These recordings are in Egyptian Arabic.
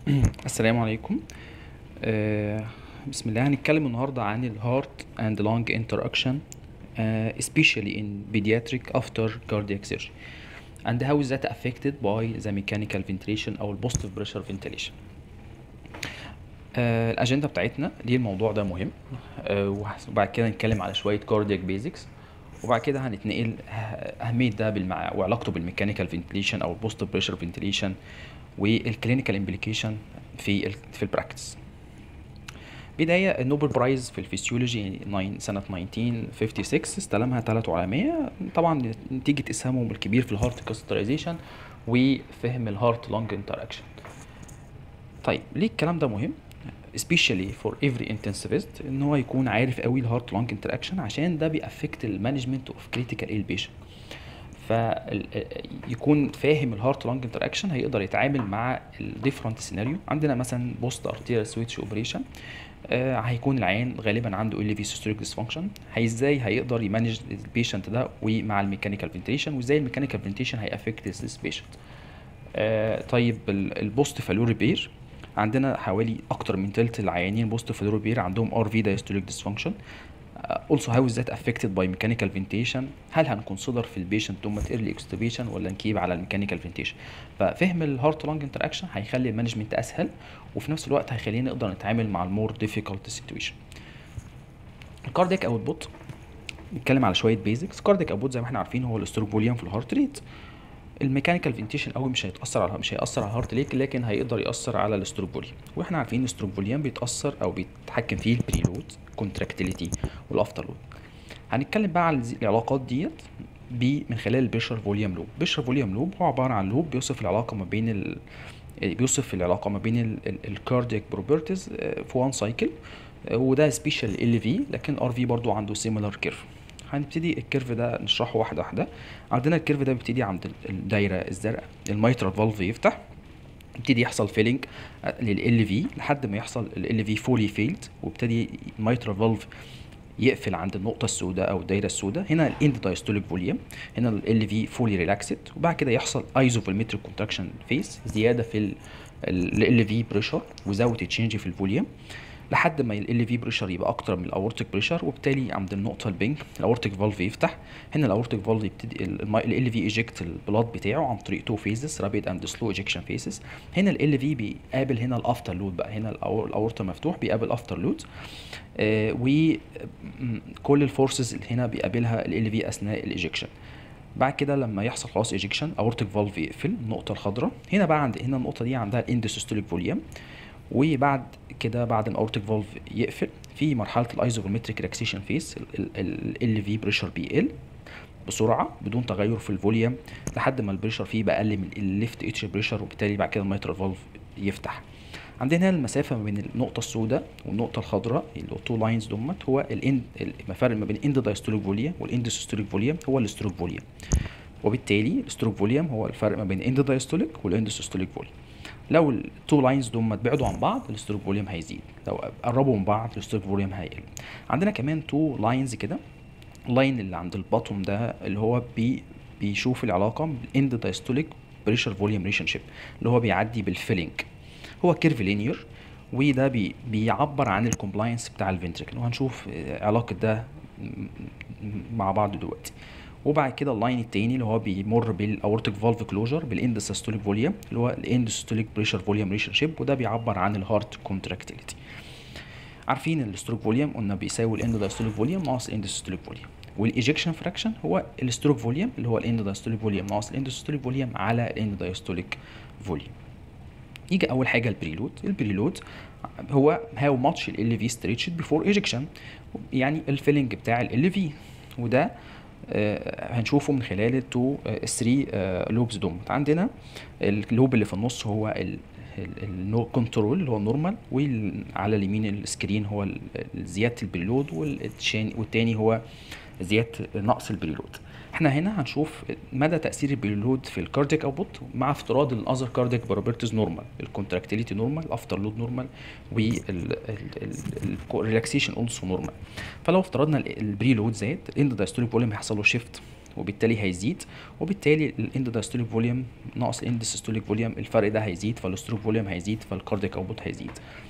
السلام عليكم آه، بسم الله هنتكلم النهاردة عن ال heart and lung interaction uh, especially in pediatric after cardiac surgery and how is that affected by the mechanical ventilation أو ال positive pressure ventilation آه، الأجندة بتاعتنا ليه الموضوع ده مهم آه، وهس- وبعد كده نتكلم على شوية cardiac basics وبعد كده هنتنقل ه- أهمية ده بالمع... وعلاقته بالميكانيكال فنتليشن أو البوستيف بريشر فنتليشن والكلينيكال امبليكيشن في ال... في البراكتس بداية النوبل برايز في الفسيولوجي ناين- سنة 1956 استلمها ثلاث علماء طبعا نتيجة اسهامهم الكبير في الهارت كاسترايزيشن وفهم الهارت لونج انتراكشن طيب ليه الكلام ده مهم especially for every intensivist ان هو يكون عارف قوي الهارت لونج انتراكشن عشان ده بيأفكت المانجمنت اوف كريتيكال ايل بيشنت فيكون فاهم الهارت لونج انتراكشن هيقدر يتعامل مع الديفرنت سيناريو عندنا مثلا بوست ارتيريال سويتش اوبريشن هيكون العيان غالبا عنده ال في سيستوليك ديسفانكشن هي ازاي هيقدر يمانج البيشنت ده ومع الميكانيكال فنتيشن وازاي الميكانيكال فنتيشن هيأفكت ذيس بيشنت طيب البوست فالو ريبير عندنا حوالي اكتر من تلت العيانين بوست فالو ريبير عندهم ار في diastolic dysfunction also how is that affected by mechanical ventilation هل هنكونسيدر في البيشنت دومت ايرلي اكستوبيشن ولا نكيب على الميكانيكال فنتيشن ففهم الهارت لونج انتراكشن هيخلي المانجمنت اسهل وفي نفس الوقت هيخلينا نقدر نتعامل مع المور ديفيكولت سيتويشن الكاردياك اوتبوت نتكلم على شويه بيزكس كاردياك اوتبوت زي ما احنا عارفين هو الاستروك فوليوم في الهارت ريت الميكانيكال فنتيشن قوي مش هيتاثر على مش هياثر على الهارت ليك لكن هيقدر ياثر على الاستروك فوليوم واحنا عارفين الاستروك فوليوم بيتاثر او بيتحكم فيه البريلود كونتراكتيليتي والافتر لود هنتكلم بقى على الز- العلاقات ديت ب- من خلال البريشر فوليوم لوب البريشر فوليوم لوب هو عباره عن لوب بيوصف العلاقه ما بين ال... بيوصف العلاقه ما بين الكاردياك بروبرتيز في وان سايكل وده سبيشال ال في لكن ار في برضو عنده سيميلار كيرف هنبتدي الكيرف ده نشرحه واحده واحده عندنا الكيرف ده بيبتدي عند ال- الدايره الزرقاء الميترال فالف يفتح يبتدي يحصل فيلينج لل في لحد ما يحصل ال في فولي فيلد وابتدي الميترال فالف يقفل عند النقطة السوداء أو الدايرة السوداء هنا الاند دايستوليك فوليوم هنا ال في فولي ريلاكسد وبعد كده يحصل ايزوفولمتريك كونتراكشن فيس زيادة في ال في بريشر وزاوية تشينج في الفوليوم لحد ما ال في بريشر يبقى اكتر من الاورتيك بريشر وبالتالي عند النقطه البنك الاورتيك فالف يفتح هنا الاورتيك فالف يبتدي ال في ايجكت البلاد بتاعه عن طريق تو فيزز رابيد اند سلو ايجكشن فيزز هنا ال في بيقابل هنا الافتر لود بقى هنا الاورتا مفتوح بيقابل افتر لود آه وكل الفورسز اللي هنا بيقابلها ال في اثناء الايجكشن بعد كده لما يحصل خلاص ايجكشن اورتيك فالف يقفل النقطه الخضراء هنا بقى عند هنا النقطه دي عندها الاندوسيستوليك فوليوم وبعد كده بعد ما اورتيك فالف يقفل في مرحله الايزوفولمتريك ريلاكسيشن فيس ال في بريشر بيقل بسرعه بدون تغير في الفوليوم لحد ما البريشر فيه بقى اقل من الليفت اتش بريشر وبالتالي بعد كده الميترال فالف يفتح عندنا هنا المسافه ما بين النقطه السوداء والنقطه الخضراء اللي هو تو لاينز دمت هو الاند الفرق ما بين الاند دايستوليك فوليوم والاند سيستوليك فوليوم هو الاستروك فوليوم وبالتالي الستروك فوليوم هو الفرق ما بين الاند دايستوليك والاند سيستوليك فوليوم لو التو لاينز دول بعدوا عن بعض الستروك فوليوم هيزيد لو قربوا من بعض الستروك فوليوم هيقل عندنا كمان تو لاينز كده اللاين اللي عند الباطوم ده اللي هو بي بيشوف العلاقه بالاند دايستوليك بريشر فوليوم ريليشن شيب اللي هو بيعدي بالفيلينج هو كيرف لينير وده بي بيعبر عن الكومبلاينس بتاع الفنتريكل وهنشوف آه، علاقه ده م- م- مع بعض دلوقتي وبعد كده اللاين التاني اللي هو بيمر بالاورتيك فالف كلوجر بالاند سيستوليك فوليوم اللي هو الاند سيستوليك بريشر فوليوم ريليشن شيب وده بيعبر عن الهارت كونتراكتيليتي عارفين الستروك فوليوم قلنا بيساوي الاند دايستوليك فوليوم ناقص الاند سيستوليك فوليوم والايجكشن فراكشن هو الستروك فوليوم اللي هو الاند دايستوليك فوليوم ناقص الاند سيستوليك فوليوم على الاند دايستوليك فوليوم يجي اول حاجه البريلود البريلود هو هاو ماتش ال في ستريتشد بيفور ايجكشن يعني الفيلنج بتاع ال في وده آه، هنشوفه من خلال التو 3 لوبز دومت عندنا اللوب اللي في النص هو النو كنترول اللي هو النورمال وعلى اليمين السكرين هو ال- ال- زياده البريلود والتشان- والتاني هو زياده نقص البريلود احنا هنا هنشوف مدى تاثير البريلود في الكاردياك اوتبوت مع افتراض الاذر كاردياك بروبرتيز نورمال الكونتراكتيليتي نورمال الافتر لود نورمال والريلاكسيشن اولسو نورمال فلو افترضنا ال- البريلود زاد الاند دايستوليك فوليوم هيحصل له شيفت وبالتالي هيزيد وبالتالي الاند دايستوليك فوليوم ناقص الاند سيستوليك فوليوم الفرق ده هيزيد فالستروك فوليوم هيزيد فالكاردياك اوتبوت هيزيد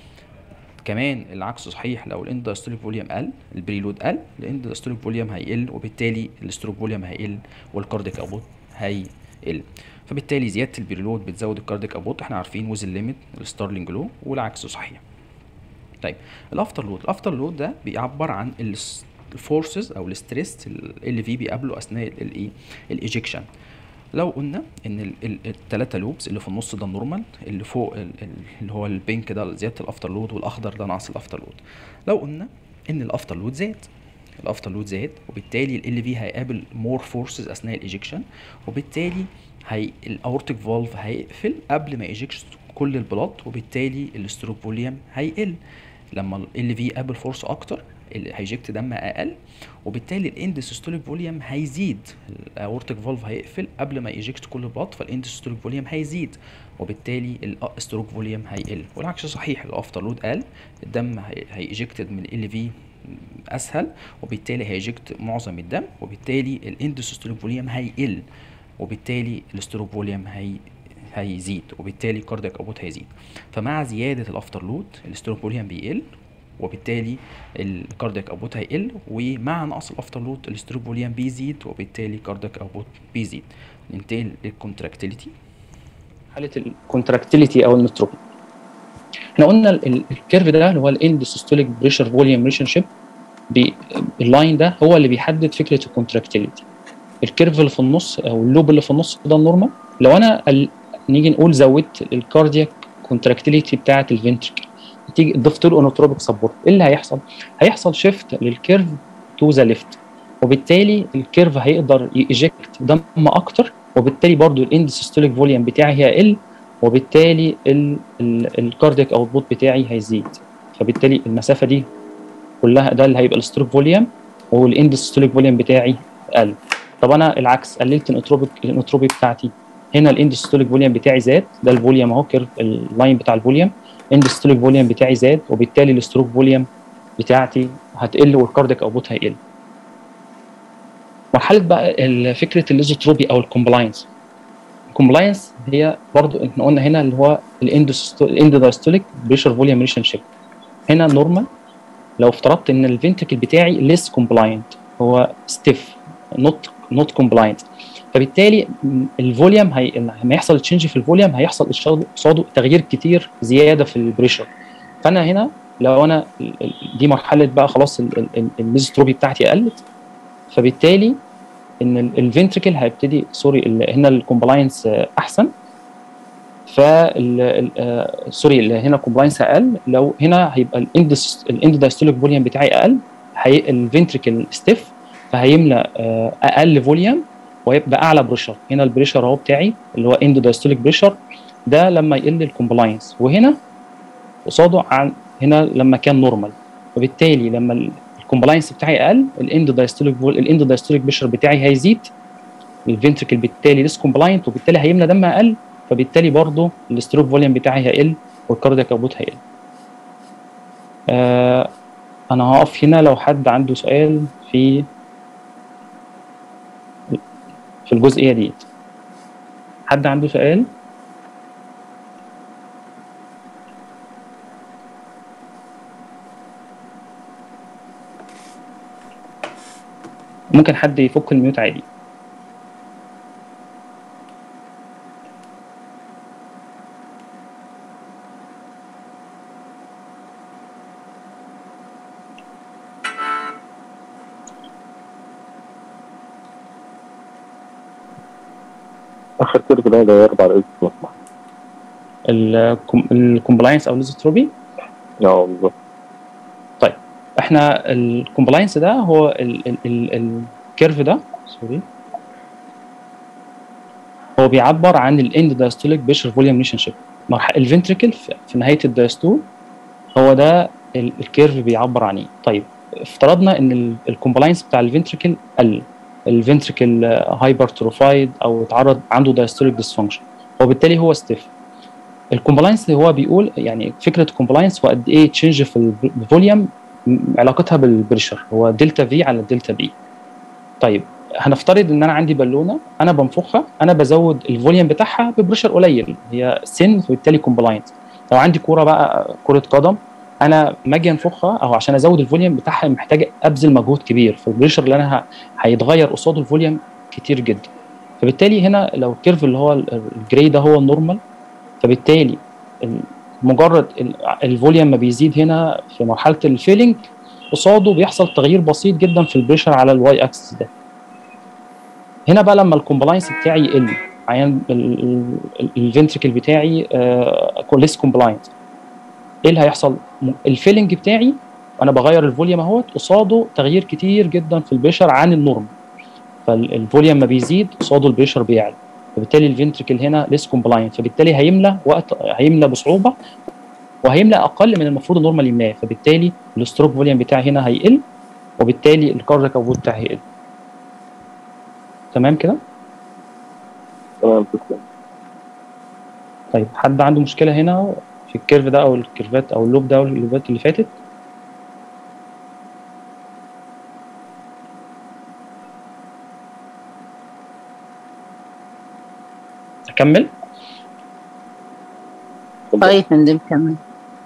كمان العكس صحيح لو الاند دايستوليك فوليوم قل البريلود قل الاند دايستوليك فوليوم هيقل وبالتالي الستروك فوليوم هيقل والكاردياك اوتبوت هيقل فبالتالي زياده البريلود بتزود الكاردياك اوتبوت احنا عارفين ويز الليميت الستارلينج لو والعكس صحيح طيب الافتر لود الافتر لود ده بيعبر عن الفورسز او الستريس اللي في بيقابله اثناء الايه الايجكشن لو قلنا ان الثلاثه لوبس اللي في النص ده النورمال اللي فوق ال- ال- اللي هو البينك ده زياده الافتر لود والاخضر ده ناقص الافتر لود لو قلنا ان الافتر لود زاد الافتر لود زاد وبالتالي ال في هيقابل مور فورسز اثناء الايجكشن وبالتالي هي الاورتيك فالف هيقفل قبل ما يجكش كل البلاد وبالتالي الستروك فوليوم هيقل لما ال في يقابل فورس اكتر اللي هيجكت دم اقل وبالتالي الاند سيستوليك فوليوم هيزيد الاورتيك فالف هيقفل قبل ما يجكت كل البلاد فالاند سيستوليك فوليوم هيزيد وبالتالي الستروك فوليوم هيقل والعكس صحيح الافتر لود قل الدم هيجكتد من ال في اسهل وبالتالي هيجكت معظم الدم وبالتالي الاند سيستوليك فوليوم هيقل وبالتالي الستروك فوليوم هي هيزيد وبالتالي الكاردياك اوتبوت هيزيد فمع زياده الافتر لود الستروك فوليوم بيقل وبالتالي الكاردياك اوتبوت هيقل ومع نقص الافتر لود الستروك فوليوم بيزيد وبالتالي الكاردياك اوتبوت بيزيد ننتقل للكونتراكتيليتي حاله الكونتراكتيليتي او النتروبي احنا قلنا ال- ال- الكيرف ده اللي هو الاند سيستوليك بريشر فوليوم ريليشن شيب اللاين ده هو اللي بيحدد فكره الكونتراكتيليتي الكيرف اللي في النص او اللوب اللي في النص ده النورمال لو انا ال... نيجي نقول زودت الكاردياك كونتراكتيليتي بتاعه الفنتركل تيجي ضفت له انوتروبيك سبورت ايه اللي هيحصل؟ هيحصل شيفت للكيرف تو ذا ليفت وبالتالي الكيرف هيقدر يجكت دم اكتر وبالتالي برضو الاند سيستوليك فوليوم بتاعي هيقل وبالتالي الكاردياك اوتبوت بتاعي هيزيد فبالتالي المسافه دي كلها ده اللي هيبقى الستروك فوليوم والاند سيستوليك فوليوم بتاعي قل طب انا العكس قللت الانوتروبيك الانوتروبي بتاعتي هنا الاند سيستوليك فوليوم بتاعي زاد ده الفوليوم اهو كيرف اللاين بتاع الفوليوم الاند سيستوليك فوليوم بتاعي زاد وبالتالي الستروك فوليوم بتاعتي هتقل والكاردياك اوتبوت هيقل مرحله بقى فكره الليزوتروبي او الكومبلاينس الكومبلاينس هي برضو احنا قلنا هنا اللي هو الاند دايستوليك بريشر فوليوم ريليشن شيب هنا نورمال لو افترضت ان الفنتركل بتاعي ليس كومبلاينت هو ستيف نوت نوت كومبلاينت فبالتالي الفوليوم هي لما يحصل تشينج في الفوليوم هيحصل قصاده تغيير كتير زياده في البريشر فانا هنا لو انا دي مرحله بقى خلاص الميزوتروبي بتاعتي قلت فبالتالي ان الفنتركل هيبتدي سوري هنا الكومبلاينس احسن ف سوري هنا الكومبلاينس اقل لو هنا هيبقى الاند الاند دايستوليك فوليوم بتاعي اقل هي الفنتركل ستيف فهيملى اقل فوليوم ويبقى اعلى بريشر هنا البريشر اهو بتاعي اللي هو اند دايستوليك بريشر ده لما يقل الكومبلاينس وهنا قصاده عن هنا لما كان نورمال وبالتالي لما الكومبلاينس بتاعي اقل الاند دايستوليك الاند دايستوليك بريشر بتاعي هيزيد الفنتركل بالتالي ليس كومبلاينت وبالتالي هيملى دم اقل فبالتالي برضه الستروك فوليوم بتاعي هيقل والكاردياك اوتبوت هيقل آه انا هقف هنا لو حد عنده سؤال في في الجزئيه ديت حد عنده سؤال ممكن حد يفك الميوت عادي اخر كيرف ده ده يربع رئيس المصنع الكومبلاينس او الليزوتروبي اه بالظبط طيب احنا الكومبلاينس ده هو الكيرف ده سوري هو بيعبر عن الاند دايستوليك بريشر فوليوم ريليشن شيب الفنتريكل في نهايه الدايستول هو ده الكيرف بيعبر عن ايه طيب افترضنا ان الكومبلاينس بتاع الفنتريكل قل الفنتريكل هايبرتروفايد او اتعرض عنده دايستوليك ديسفانكشن وبالتالي هو ستيف الكومبلاينس هو بيقول يعني فكره الكومبلاينس هو قد ايه تشينج في الفوليوم علاقتها بالبريشر هو دلتا في على دلتا بي طيب هنفترض ان انا عندي بالونه انا بنفخها انا بزود الفوليوم بتاعها ببريشر قليل هي سن فبالتالي كومبلاينت لو عندي كوره بقى كره قدم انا ما اجي انفخها او عشان ازود الفوليوم بتاعها محتاج ابذل مجهود كبير فالبريشر اللي انا ه- هيتغير قصاده الفوليوم كتير جدا فبالتالي هنا لو الكيرف اللي هو ال- الجراي ده هو النورمال فبالتالي ال- مجرد ال- الفوليوم ما بيزيد هنا في مرحله الفيلينج قصاده بيحصل تغيير بسيط جدا في البريشر على الواي اكسس ده هنا بقى لما الكومبلاينس بتاعي يقل عيان الفنتريكل بتاعي ليس كومبلاينت ايه اللي هيحصل م- الفيلنج بتاعي انا بغير الفوليوم اهوت قصاده تغيير كتير جدا في البريشر عن النورم فالفوليوم ما بيزيد قصاده البريشر بيعلى فبالتالي الفنتريكل هنا ليس كومبلاينت فبالتالي هيملى وقت هيملى بصعوبه وهيملى اقل من المفروض النورمال يملاه فبالتالي الستروك فوليوم بتاعي هنا هيقل وبالتالي الكاردياك اوتبوت بتاعي هيقل تمام كده تمام تسلم طيب حد عنده مشكله هنا في الكيرف ده او الكيرفات او اللوب ده او اللوبات اللي فاتت اكمل اه يا فندم كمل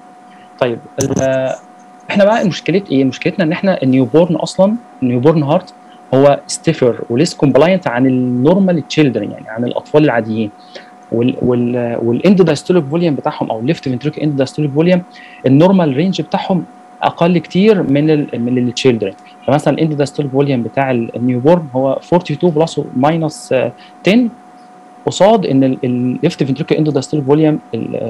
طيب ال- احنا بقى مشكله ايه مشكلتنا ان احنا النيو بورن اصلا النيو بورن هارت هو ستيفر وليس كومبلاينت عن النورمال تشيلدرن يعني عن الاطفال العاديين وال وال والاند دايستوليك فوليوم بتاعهم او الليفت فنتريك اند دايستوليك فوليوم النورمال رينج بتاعهم اقل كتير من ال من التشيلدرن فمثلا الاند دايستوليك فوليوم بتاع النيو بورن هو 42 بلس ماينس 10 قصاد ان الليفت فنتريكل اند دايستوليك فوليوم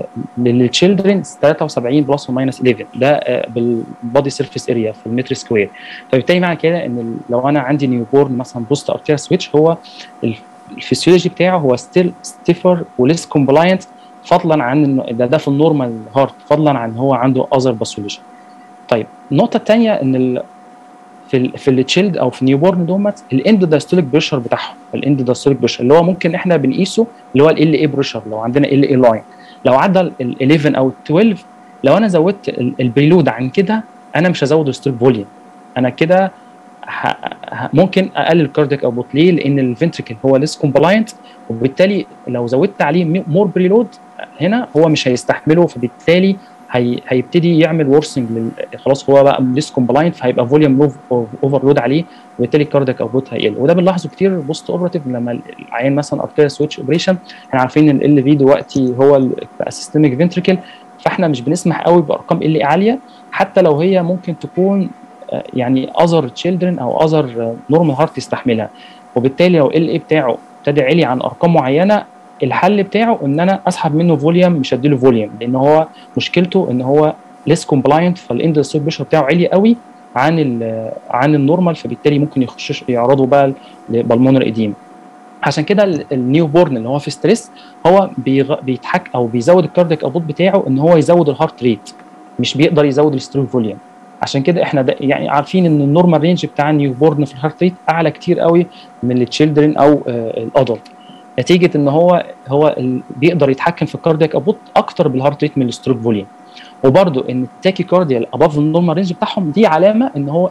للتشيلدرن 73 بلس ماينس 11 ده آه، بالبادي سيرفيس اريا في المتر سكوير فبالتالي معنى كده ان ال- لو انا عندي نيو بورن مثلا بوست ارتيريال سويتش هو ال- الفسيولوجي بتاعه هو ستيل ستيفر وليس كومبلاينت فضلا عن إنه- ده, ده في النورمال هارت فضلا عن هو عنده اذر باثولوجي طيب النقطه الثانيه ان ال في ال في التشيلد او في النيو بورن دومت الاند دايستوليك بريشر بتاعهم الاند دايستوليك بريشر اللي هو ممكن احنا بنقيسه اللي هو ال اي بريشر لو عندنا ال اي لاين لو عدى ال 11 او ال 12 لو انا زودت ال- البريلود عن كده انا مش هزود الستروك فوليوم انا كده ه- ه- ممكن اقلل الكاردياك اوتبوت ليه؟ لان الفنتريكل هو ليس كومبلاينت وبالتالي لو زودت عليه مور بريلود هنا هو مش هيستحمله فبالتالي هي هيبتدي يعمل ورسنج لل... خلاص هو بقى ليس كومبلاينت فهيبقى فوليوم اوفرلود عليه وبالتالي الكاردياك اوتبوت هيقل وده بنلاحظه كتير بوست اوبراتيف لما العيان مثلا ارتيريال سويتش اوبريشن احنا عارفين ان ال في دلوقتي هو ال- بقى سيستميك فنتريكل فاحنا مش بنسمح قوي بارقام ال عاليه حتى لو هي ممكن تكون آه، يعني اذر تشيلدرن او اذر نورمال هارت يستحملها وبالتالي لو ال اي بتاعه ابتدى عالي عن ارقام معينه الحل بتاعه ان انا اسحب منه فوليوم مش اديله فوليوم لان هو مشكلته ان هو ليس كومبلاينت فالاند ستوك بريشر بتاعه عالي قوي عن ال عن النورمال فبالتالي ممكن يخش يعرضوا بقى لبلمونر ايديم عشان كده ال- النيو بورن اللي هو في ستريس هو بيغ... بيتحك او بيزود الكاردياك اوتبوت بتاعه ان هو يزود الهارت ريت مش بيقدر يزود الستروك فوليوم عشان كده احنا ده يعني عارفين ان النورمال رينج بتاع النيو بورن في الهارت ريت اعلى كتير قوي من التشيلدرن او الادلت نتيجه ان هو هو ال- بيقدر يتحكم في الكاردياك اوتبوت اكتر بالهارت ريت من الستروك فوليوم وبرده ان التاكي كارديال اباف النورمال رينج بتاعهم دي علامه ان هو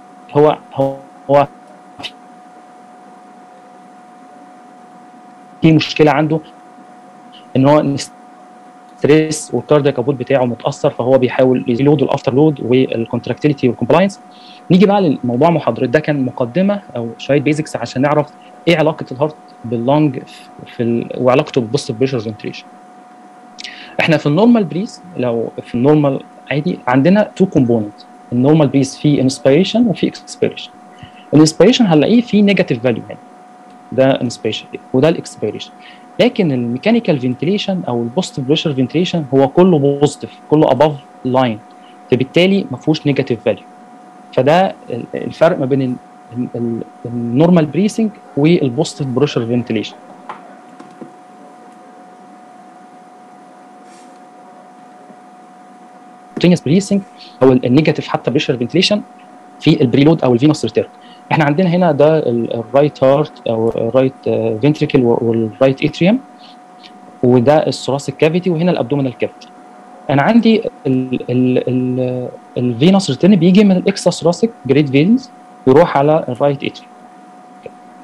هو هو, هو في مشكله عنده ان هو ستريس والكاردياك اوتبوت بتاعه متاثر فهو بيحاول يلود الافتر لود والكونتراكتيليتي والكومبلاينس نيجي بقى للموضوع محاضرة ده كان مقدمه او شويه بيزكس عشان نعرف ايه علاقه الهارت باللونج في ال... وعلاقته بالبوست بريشر فنتريشن احنا في النورمال بريز لو في النورمال عادي عندنا تو كومبوننت النورمال بريز فيه انسبيريشن وفي اكسبيريشن الانسبيريشن هنلاقيه فيه نيجاتيف فاليو هنا ده انسبيريشن وده الاكسبيريشن لكن الميكانيكال فنتيليشن او البوست بريشر فنتيليشن هو كله بوزيتيف كله اباف لاين فبالتالي ما فيهوش نيجاتيف فاليو فده الفرق ما بين النورمال بريسنج والبوست بريشر فنتيليشن سبونتينيوس بريسنج او النيجاتيف حتى بريشر فنتيليشن في البريلود او الفينوس ريتيرن احنا عندنا هنا ده الرايت هارت او الرايت فنتريكل والرايت اتريوم وده الثوراسيك كافيتي وهنا الابدومينال كافيتي انا عندي الفينوس ريتيرن بيجي من الاكسترا ثوراسيك جريد فينز يروح على الرايت اتريوم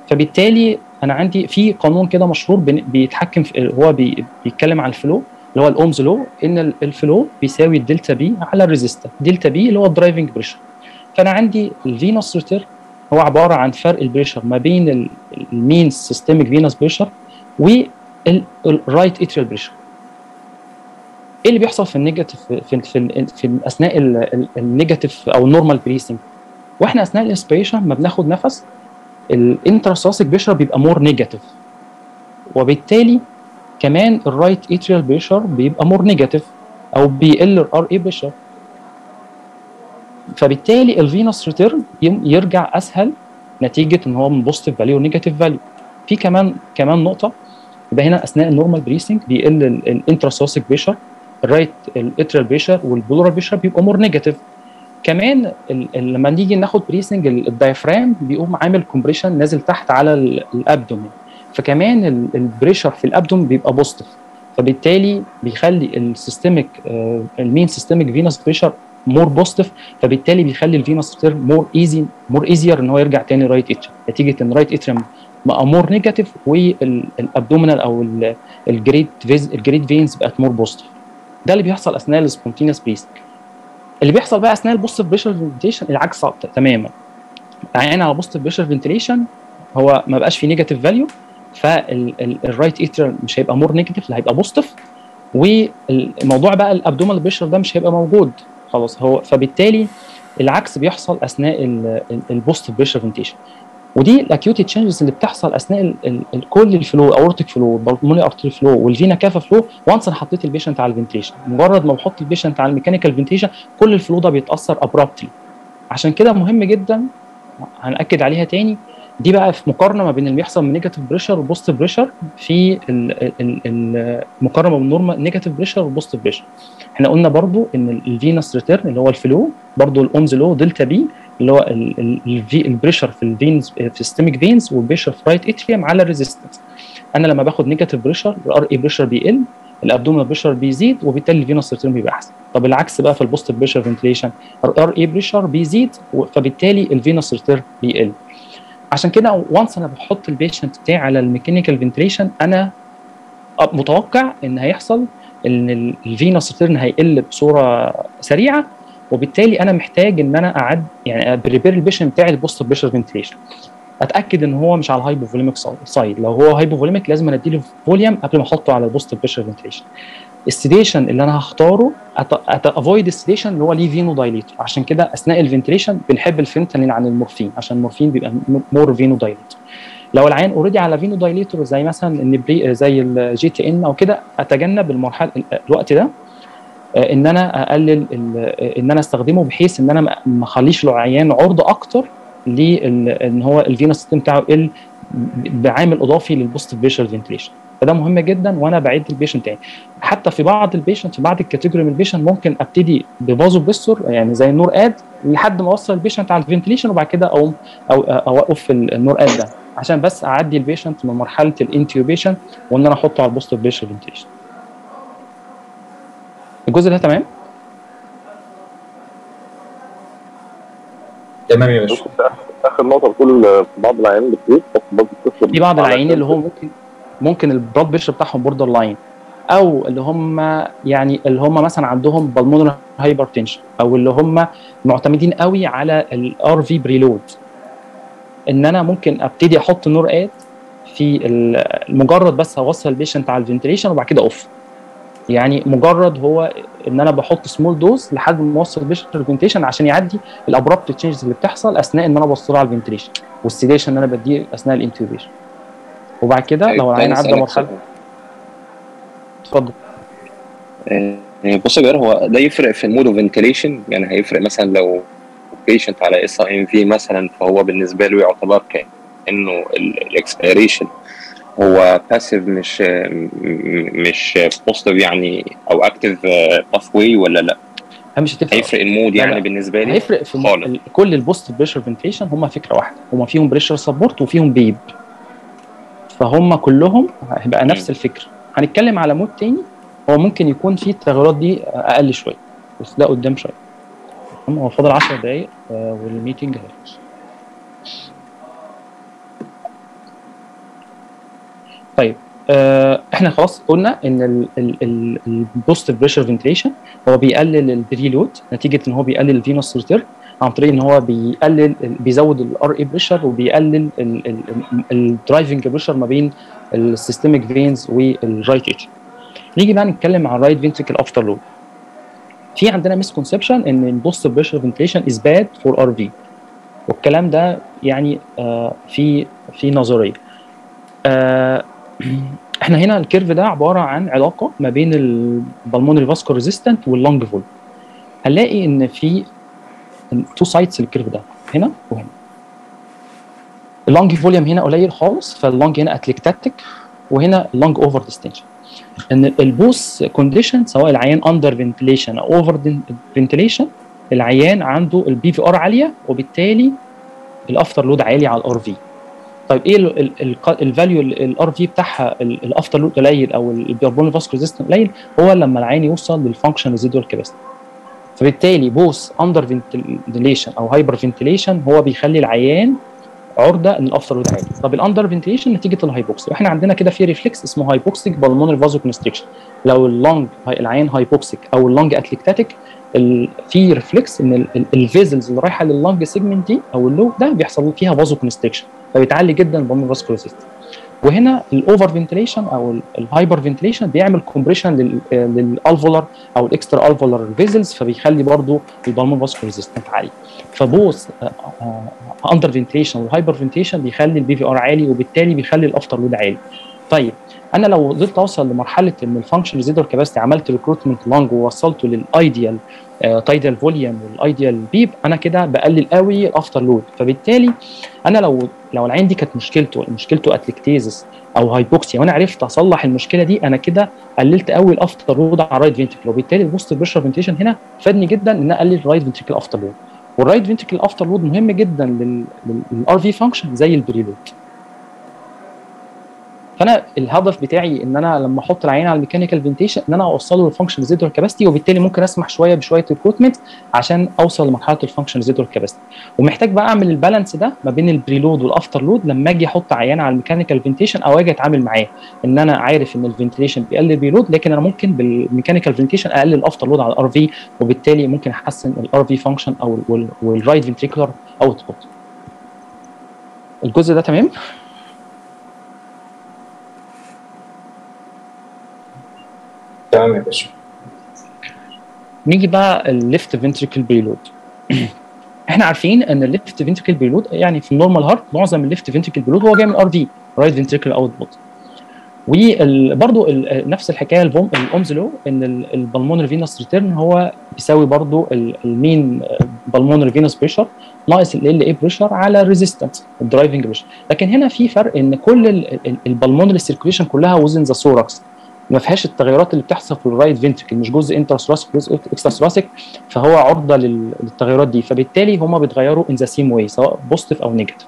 فبالتالي انا عندي في قانون كده مشهور بن- بيتحكم في هو بي بيتكلم عن الفلو اللي هو الاومز لو ان ال- الفلو بيساوي الدلتا بي على الريزيستر دلتا بي اللي هو الدرايفنج بريشر فانا عندي الفينوس ريتير هو عباره عن فرق البريشر ما بين المين سيستميك فينوس بريشر والرايت اتريال بريشر ايه اللي بيحصل في النيجاتيف في في, في اثناء النيجاتيف او النورمال بريسنج واحنا اثناء الانسبيريشن ما بناخد نفس الانتراسوسيك بريشر بيبقى مور نيجاتيف وبالتالي كمان الرايت اتريال بريشر بيبقى مور نيجاتيف او بيقل الار اي بريشر فبالتالي الفينوس ريتيرن يرجع اسهل نتيجه ان هو من بوزيتيف فاليو ونيجاتيف فاليو في كمان كمان نقطه يبقى هنا اثناء النورمال بريسنج بيقل الانتراسوسيك بريشر الرايت الاتريال بريشر والبلورال بريشر بيبقى مور نيجاتيف كمان ال- ال- لما نيجي ناخد بريسنج الدايفرام بيقوم عامل كومبريشن نازل تحت على ال- الابدومين فكمان ال- البريشر في الابدوم بيبقى بوزيتيف فبالتالي بيخلي السيستميك المين سيستميك فينوس بريشر مور بوزيتيف فبالتالي بيخلي الفينوس مور ايزي مور ايزير ان هو يرجع تاني رايت اتريم نتيجه ان رايت اتريم بقى مور نيجاتيف والابدومينال او الجريد فيز الجريد فينز بقت مور بوزيتيف ده اللي بيحصل اثناء السبونتينيوس بريسنج اللي بيحصل بقى اثناء البوست بريشر فنتيشن العكس تماما عين على بوست بريشر فنتيليشن هو ما بقاش فيه نيجاتيف فاليو فالرايت اتريال مش هيبقى مور نيجاتيف اللي هيبقى بوزيتيف والموضوع بقى الابدومال بريشر ده مش هيبقى موجود خلاص هو فبالتالي العكس بيحصل اثناء البوست بريشر فنتيشن ودي الاكيوت تشينجز اللي بتحصل اثناء ال ال ال كل الفلو اورتيك فلو البلموني ارتري فلو والفينا كافا فلو وانس انا حطيت البيشنت على الفنتيشن مجرد ما بحط البيشنت على الميكانيكال فنتيشن كل الفلو ده بيتاثر ابرابتلي عشان كده مهم جدا هنأكد عليها تاني دي بقى في مقارنه ما بين اللي بيحصل من نيجاتيف بريشر وبوست بريشر في المقارنه بين نورمال نيجاتيف بريشر وبوست بريشر احنا قلنا برضو ان الفينس ريتيرن اللي هو الفلو برضو الاومز لو دلتا بي اللي هو البريشر في الفينز في السيستميك فينز والبريشر في رايت اتريوم على الريزيستنس انا لما باخد نيجاتيف بريشر الار اي بريشر بيقل الابدومينال بريشر بيزيد وبالتالي الفينوس ريتيرن بيبقى احسن طب العكس بقى في البوست بريشر فنتليشن الار اي بريشر بيزيد فبالتالي الفينوس ريتيرن بيقل عشان كده وانس انا بحط البيشنت بتاعي على الميكانيكال فنتليشن انا متوقع ان هيحصل ان الفينوس ريتيرن هيقل بصوره سريعه وبالتالي انا محتاج ان انا اعد يعني بريبير البيشنت بتاعي البوست بريشر فنتليشن اتاكد ان هو مش على الهايبوفوليميك سايد لو هو هايبوفوليميك لازم اديله فوليوم قبل ما احطه على البوست بريشر فنتليشن السيديشن اللي انا هختاره افويد السيديشن اللي هو ليه فينو دايليتور عشان كده اثناء الفنتليشن بنحب الفنتانين عن المورفين عشان المورفين بيبقى مور فينو دايليتور لو العيان اوريدي على فينو دايليتور زي مثلا النبري زي الجي تي ان او كده اتجنب المرحله الوقت ده ان انا اقلل ان انا استخدمه بحيث ان انا ما اخليش العيان عرضه اكتر لان هو الفينوس سيستم بتاعه يقل بعامل اضافي للبوست بريشر فنتليشن فده مهم جدا وانا بعد البيشنت تاني حتى في بعض البيشنت في بعض الكاتيجوري من البيشنت ممكن ابتدي بفازو بيستور يعني زي النور اد لحد ما اوصل البيشنت على الفنتليشن وبعد كده اقوم او اوقف النور اد ده عشان بس اعدي البيشنت من مرحله الانتيوبيشن وان انا احطه على البوست بريشر فنتليشن الجزء ده تمام تمام يا باشا اخر نقطه بتقول في بعض العيانين بتريد بس برضه بتفرق في بعض العيانين اللي هو ممكن ممكن البلاد بريشر بتاعهم بوردر لاين او اللي هم يعني اللي هم مثلا عندهم بالمونر هايبرتنشن او اللي هم معتمدين قوي على الار في بريلود ان انا ممكن ابتدي احط نور اد في مجرد بس اوصل البيشنت على الفنتليشن وبعد كده اوف يعني مجرد هو ان انا بحط سمول دوز لحد ما اوصل البيشنت الفنتليشن عشان يعدي الابرابت تشينجز اللي بتحصل اثناء ان انا بوصله على الفنتليشن والسيديشن اللي انا بديه اثناء الانتيوبيشن وبعد كده لو العين عدى مرحله اتفضل بص يا جدع هو ده يفرق في المود اوف فنتيليشن يعني هيفرق مثلا لو بيشنت على اس اي ام في مثلا فهو بالنسبه له يعتبر كانه الاكسبيريشن هو باسيف مش مش بوزيتيف يعني او اكتيف باث واي ولا لا؟ مش هتفرق هيفرق المود يعني بالنسبه لي هيفرق في خالص. كل البوست بريشر فنتيشن هم فكره واحده هم فيهم بريشر سبورت وفيهم بيب فهم كلهم هيبقى نفس الفكره هنتكلم على مود تاني هو ممكن يكون فيه التغيرات دي اقل شويه بس ده قدام شويه هو فاضل 10 دقايق والميتنج هيخلص طيب آه احنا خلاص قلنا ان البوستيف بريشر فنتيليشن هو بيقلل البريلود نتيجه ان هو بيقلل الفينوس ريتيرن عن طريق ان هو بيقلل بيزود الار اي بريشر وبيقلل الدرايفنج بريشر ما بين السيستميك فينز والرايت اتش نيجي بقى نتكلم عن الرايت فنتريكل افتر لود في عندنا ميس كونسبشن ان البوست بريشر فنتيليشن از باد فور ار في والكلام ده يعني آه في في نظريه آه احنا هنا الكيرف ده عباره عن علاقه ما بين البلمونري فاسكو ريزيستنت واللونج فول هنلاقي ان في تو سايدز الكيرف ده هنا وهنا اللونج فوليوم هنا قليل خالص فاللونج هنا اتليكتاتيك وهنا اللونج اوفر ديستنشن ان البوس كونديشن سواء العيان اندر فنتليشن او اوفر فنتليشن العيان عنده البي في ار عاليه وبالتالي الافتر لود عالي على الار في طيب ايه الفاليو الار في بتاعها الافتر لود قليل او البيربون فاسكو ريزيستنت قليل هو لما العين يوصل للفانكشن ريزيدوال كاباسيتي فبالتالي بوس اندر فنتليشن او هايبر فنتليشن هو بيخلي العيان عرضه ان الافتر لود عالي طب الاندر فنتليشن نتيجه الهايبوكسي واحنا عندنا كده في ريفلكس اسمه هايبوكسيك بالمونري فازو كونستريكشن لو اللونج العين هايبوكسيك او اللونج اتليكتاتيك في ريفلكس ان الفيزلز اللي رايحه لللونج سيجمنت دي او اللو ده بيحصل فيها فازو كونستريكشن فبيتعلي جدا البالمونري فاسكولار سيستم وهنا الاوفر فنتليشن او الهايبر فنتليشن بيعمل كومبريشن للالفولار او الاكسترا الفولار فيزلز فبيخلي برضو البالمون فاسكولار ريزيستنت عالي فبوث اندر فنتليشن والهايبر فنتليشن بيخلي البي في ار عالي وبالتالي بيخلي الافتر لود عالي طيب انا لو قدرت اوصل لمرحله ان الفانكشن ريزيدور كاباسيتي عملت ريكروتمنت لونج ووصلته للايديال تايدال فوليوم والايديال بيب انا كده بقلل قوي الافتر لود فبالتالي انا لو لو العين دي كانت مشكلته مشكلته اتليكتيزس او هايبوكسيا وانا عرفت اصلح المشكله دي انا كده قللت قوي الافتر لود على الرايت فنتريكل وبالتالي البوست بريشر فنتيشن هنا فادني جدا ان اقلل الرايت فنتريكل افتر لود والرايت فنتريكل افتر لود مهم جدا للار في فانكشن زي البريلود فانا الهدف بتاعي ان انا لما احط العين على الميكانيكال فنتيشن ان انا اوصله للفانكشن ريزيدوال كاباسيتي وبالتالي ممكن اسمح شويه بشويه ريكروتمنت عشان اوصل لمرحله الفانكشن ريزيدوال كاباسيتي ومحتاج بقى اعمل البالانس ده ما بين البريلود والافتر لود لما اجي احط عيان على الميكانيكال فنتيشن او اجي اتعامل معاه ان انا عارف ان الفنتيليشن بيقلل البريلود لكن انا ممكن بالميكانيكال فنتيشن اقلل الافتر لود على الار في وبالتالي ممكن احسن الار في فانكشن او والرايت فنتريكولار اوتبوت الجزء ده تمام تمام يا باشا نيجي بقى الليفت فنتريكل بريلود احنا عارفين ان الليفت فنتريكل بريلود يعني في النورمال هارت معظم الليفت فنتريكل بريلود هو جاي من ار في رايت فنتريكل اوتبوت وبرضه نفس الحكايه الاومز لو ان البلمونري فينوس ريتيرن هو بيساوي برضه المين بالمونري فينوس بريشر ناقص ال اي بريشر على ريزيستنس الدرايفنج بريشر لكن هنا في فرق ان كل البلمونري سيركيوليشن كلها وزن ذا سوركس ما فيهاش التغيرات اللي بتحصل في الرايت فنتريكل مش جزء انتر ثراسيك جزء اكسترا ثراسيك فهو عرضه للتغيرات دي فبالتالي هما بيتغيروا ان ذا سيم واي سواء بوزيتيف او نيجاتيف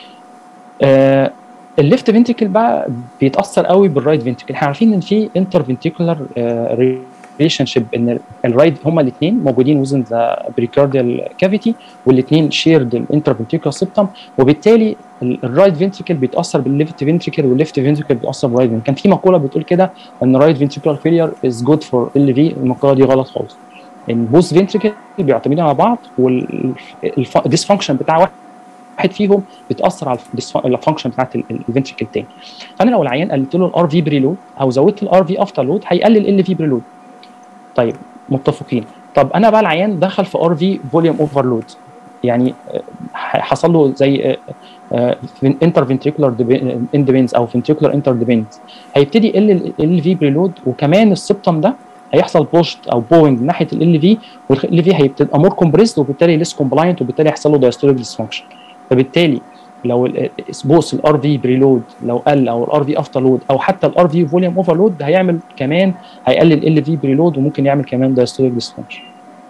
آه الليفت فنتريكل بقى بيتاثر قوي بالرايت فنتريكل احنا عارفين ان في انتر فنتريكولار ريليشن شيب ان الرايت هما الاثنين موجودين وزن ذا بريكارديال كافيتي والاثنين شيرد الانتر فنتريكولار سيبتم وبالتالي الرايت فنتريكل بيتاثر بالليفت فنتريكل والليفت فنتريكل بيتاثر بالرايت فنتريكل كان في مقوله بتقول كده ان رايت فنتريكولار فيلير از جود فور ال في المقوله دي غلط خالص ان بوث فنتريكل بيعتمدوا على بعض والديسفانكشن بتاع واحد واحد فيهم بتاثر على الفانكشن بتاعت الفنتريكل الثاني فانا لو العيان قللت له الار في بريلود او زودت الار في افتر لود هيقلل ال في بريلود طيب متفقين طب انا بقى العيان دخل في ار في فوليوم اوفرلود يعني حصل له زي انتر فنتريكولار اندبندز او فنتريكولار انتر ديبندز هيبتدي يقل ال في بريلود وكمان السبتم ده هيحصل بوشت او بوينج ناحيه ال في والال في هيبتبقى مور كومبريسد وبالتالي ليس كومبلاينت وبالتالي هيحصل له دايستوليك ديسفانكشن فبالتالي لو بوس الار في بريلود لو قل او الار في افتر لود او حتى الار في فوليوم اوفر لود هيعمل كمان هيقلل ال في بريلود وممكن يعمل كمان دايستوليك ديسفانكشن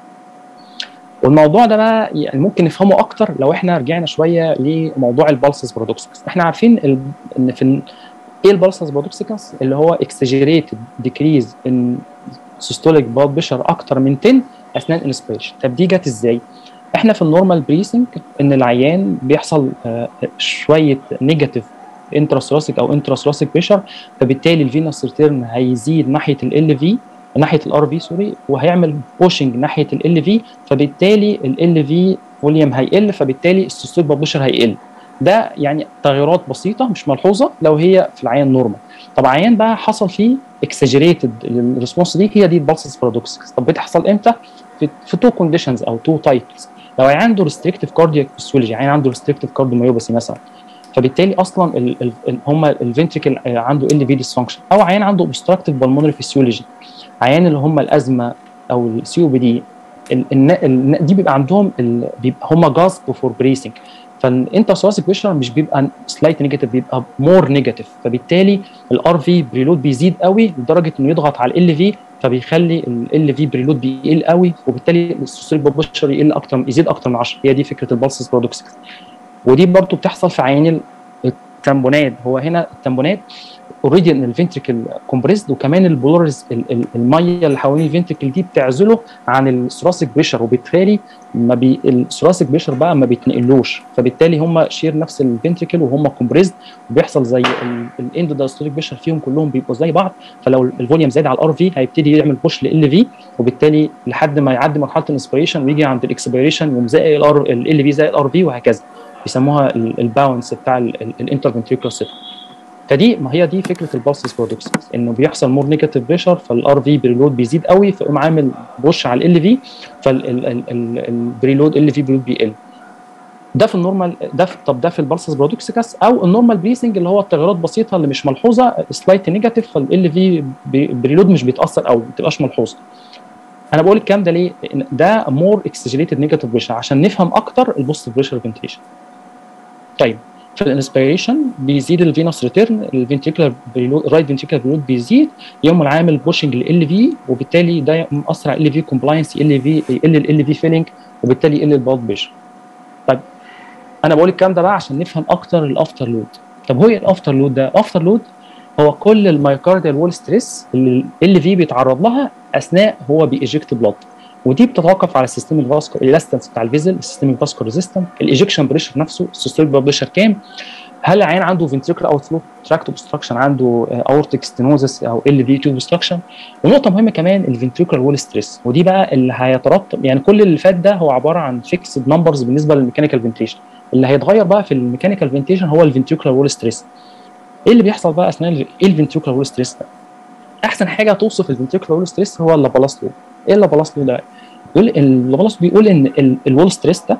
والموضوع ده بقى يعني ممكن نفهمه اكتر لو احنا رجعنا شويه لموضوع البالسز بارادوكسكس احنا عارفين ال... ان في ايه البالسز بارادوكسكس اللي هو اكسجريتد ديكريز ان سيستوليك بلاد بريشر اكتر من 10 اثناء الانسبيريشن طب دي جت ازاي؟ احنا في النورمال بريسنج ان العيان بيحصل آه شويه نيجاتيف انتراثوراسيك او انتراثوراسيك بريشر فبالتالي الفينوس ريتيرن هيزيد ناحيه ال في ناحيه الار في سوري وهيعمل بوشنج ناحيه ال في فبالتالي ال في فوليوم هيقل فبالتالي السيستوليك بلاد هيقل ده يعني تغيرات بسيطه مش ملحوظه لو هي في العيان نورمال طب عيان بقى حصل فيه اكسجريتد الريسبونس دي هي دي البلسس بارادوكس طب بتحصل امتى في في تو كونديشنز او تو تايبس لو عيان عنده ريستريكتيف كاردياك فيسيولوجي عيان عنده ريستريكتيف كارديوميوباثي مثلا فبالتالي اصلا ال ال ال هم الفنتريكل عنده ال في ديسفانكشن او عيان عنده اوبستراكتيف بالمونري فيسيولوجي عيان اللي هم الازمه او السي او بي دي دي بيبقى عندهم بيبقى هم جاسب فور بريسنج فالانترسواسيك بريشر مش بيبقى سلايت نيجاتيف بيبقى مور نيجاتيف فبالتالي الار في بريلود بيزيد قوي لدرجه انه يضغط على ال في فبيخلي ال في بريلود بيقل قوي وبالتالي السيستوليك بريشر يقل اكتر يزيد اكتر من 10 هي دي فكره البلسس برودكسكس ودي برضو بتحصل في عيان التمبونات هو هنا التمبونات اوريدي ان الفنتريكل كومبريسد وكمان البولاريز الميه اللي حوالين الفنتريكل دي بتعزله عن الثراسيك بريشر وبالتالي ما بي الثراسيك بريشر بقى ما بيتنقلوش فبالتالي هم شير نفس الفنتريكل وهم كومبريسد وبيحصل زي الاند دايستوليك بريشر فيهم كلهم بيبقوا زي بعض فلو الفوليوم زاد على الار في هيبتدي يعمل بوش لال في وبالتالي لحد ما يعدي مرحله الانسبيريشن ويجي عند الاكسبيريشن يقوم زائق الار ال في زائد الار في وهكذا بيسموها الباونس بتاع الانترفنتريكولار سيستم فدي ما هي دي فكره البالسس برودكس انه بيحصل مور نيجاتيف بريشر فالار في بريلود بيزيد قوي فيقوم عامل بوش على ال في فالبريلود ال في بريلود بيقل ده في النورمال ده في طب ده في البالسس برودكسكس او النورمال بريسنج اللي هو التغيرات بسيطه اللي مش ملحوظه سلايت نيجاتيف فال في بريلود مش بيتاثر قوي ما بتبقاش ملحوظه انا بقول الكلام ده ليه؟ ده مور اكسجريتد نيجاتيف بريشر عشان نفهم اكتر البوست بريشر فنتيشن طيب في الانسبيريشن بيزيد الفينوس ريتيرن الفنتريكولار الرايت فنتريكولار بريلود بيزيد يوم العامل بوشنج لل في وبالتالي ده مأثر على ال في كومبلاينس ال في يقل ال في فيلينج وبالتالي يقل البلد بريشر طيب انا بقول الكلام ده بقى عشان نفهم اكتر الافتر لود طب هو ايه الافتر لود ده؟ الافتر لود هو كل المايكارديال وول ستريس اللي ال في بيتعرض لها اثناء هو بيجكت بلاد ودي بتتوقف على السيستم الفاسكو الاستنس بتاع الفيزل السيستم الفاسكو ريزيستنت الايجكشن بريشر نفسه السيستوليك بلاد بريشر كام هل العين عنده فنتريكولار اوت فلو تراكت اوبستراكشن عنده اورتيك ستينوزس او ال في تيوب اوبستراكشن ونقطه مهمه كمان الفنتريكولار وول ستريس ودي بقى اللي هيترتب يعني كل اللي فات ده هو عباره عن فيكسد نمبرز بالنسبه للميكانيكال فنتيشن اللي هيتغير بقى في الميكانيكال فنتيشن هو الفنتريكولار وول ستريس ايه اللي بيحصل بقى اثناء ايه الفنتريكولار وول ستريس ده احسن حاجه توصف الفنتريكولار وول ستريس هو اللابلاس لو ايه اللابلاس لو ده بيقول اللابلاس بيقول ان الوول ستريس ده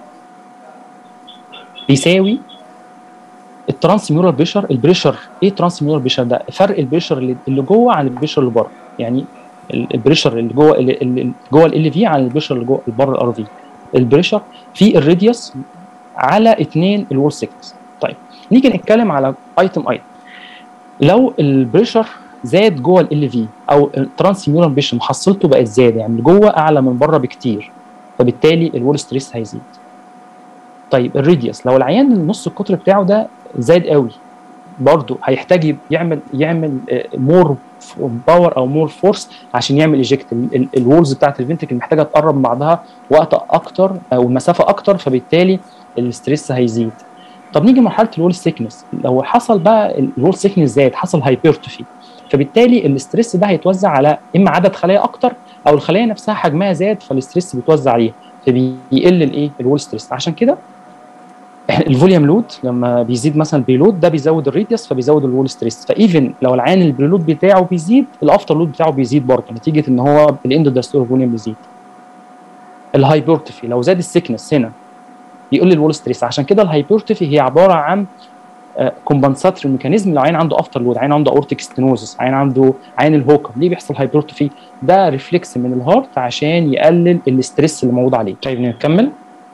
بيساوي الترانس ميورال بريشر البريشر ايه ترانس ميورال بريشر ده فرق البريشر اللي جوه عن البريشر اللي بره يعني البريشر اللي جوه اللي جوه ال في عن البريشر اللي جوه بره الار في البريشر في الراديوس على 2 الوول سيكنس طيب نيجي نتكلم على ايتم ايتم لو البريشر زاد جوه ال في او الترانس ميورال بريشر محصلته بقت زاد يعني جوه اعلى من بره بكتير فبالتالي الوول ستريس هيزيد طيب الراديوس لو العيان النص القطر بتاعه ده زاد قوي برضه هيحتاج يعمل يعمل مور باور او مور فورس عشان يعمل ايجكت الوولز بتاعت الفنتركل محتاجه تقرب من بعضها وقت اكتر او مسافه اكتر فبالتالي الستريس هيزيد طب نيجي لمرحله الوول سيكنس لو حصل بقى الوول سيكنس زاد حصل هايبرتروفي فبالتالي الاستريس ده هيتوزع على اما عدد خلايا اكتر او الخلايا نفسها حجمها زاد فالاستريس بيتوزع عليها فبيقل الايه الوول ستريس عشان كده الفوليوم لود لما بيزيد مثلا البريلود ده بيزود الريديوس فبيزود الوول ستريس فايفن لو العين البريلود بتاعه بيزيد الافتر لود بتاعه بيزيد برضه نتيجه ان هو الاندوداستور فوليوم بيزيد الهايبرتروفي لو زاد السكنس هنا بيقل الوول ستريس عشان كده الهايبرتروفي هي عباره عن كومبنساتري ميكانيزم لو عين عنده افتر لود عين عنده اورتيك ستينوزس عين عنده عين الهوكر ليه بيحصل هايبرتروفي ده ريفلكس من الهارت عشان يقلل الاستريس اللي موجود عليه طيب نكمل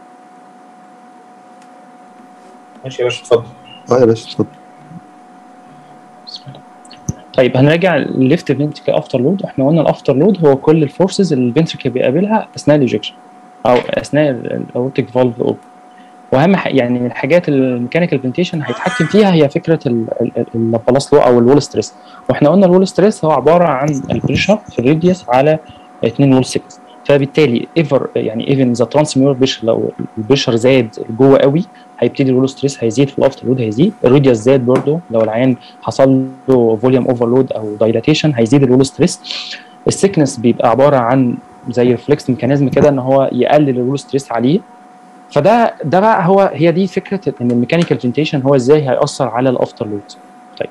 ماشي يا باشا اتفضل اه يا باشا اتفضل طيب هنراجع الليفت فنتريكل افتر لود احنا قلنا الافتر لود هو كل الفورسز اللي الفنتريكل بيقابلها اثناء الايجكشن او اثناء الاورتيك فالف اوبن واهم يعني من الحاجات الميكانيكال فنتيشن هيتحكم فيها هي فكره البلاس لو او الوول ستريس واحنا قلنا الوول ستريس هو عباره عن البريشر في الراديوس على 2 وول سيكنس فبالتالي ايفر يعني ايفن ذا ترانسميور بريشر لو البريشر زاد جوه قوي هيبتدي الولو ستريس هيزيد في الافتر لود هيزيد الراديوس زاد برضه لو العيان حصل له فوليوم اوفرلود او دايلاتيشن هيزيد الولو ستريس السكنس بيبقى عباره عن زي ريفلكس ميكانيزم كده ان هو يقلل الولو ستريس عليه فده ده بقى هو هي دي فكره ان الميكانيكال فنتيشن هو ازاي هياثر على الافتر لود طيب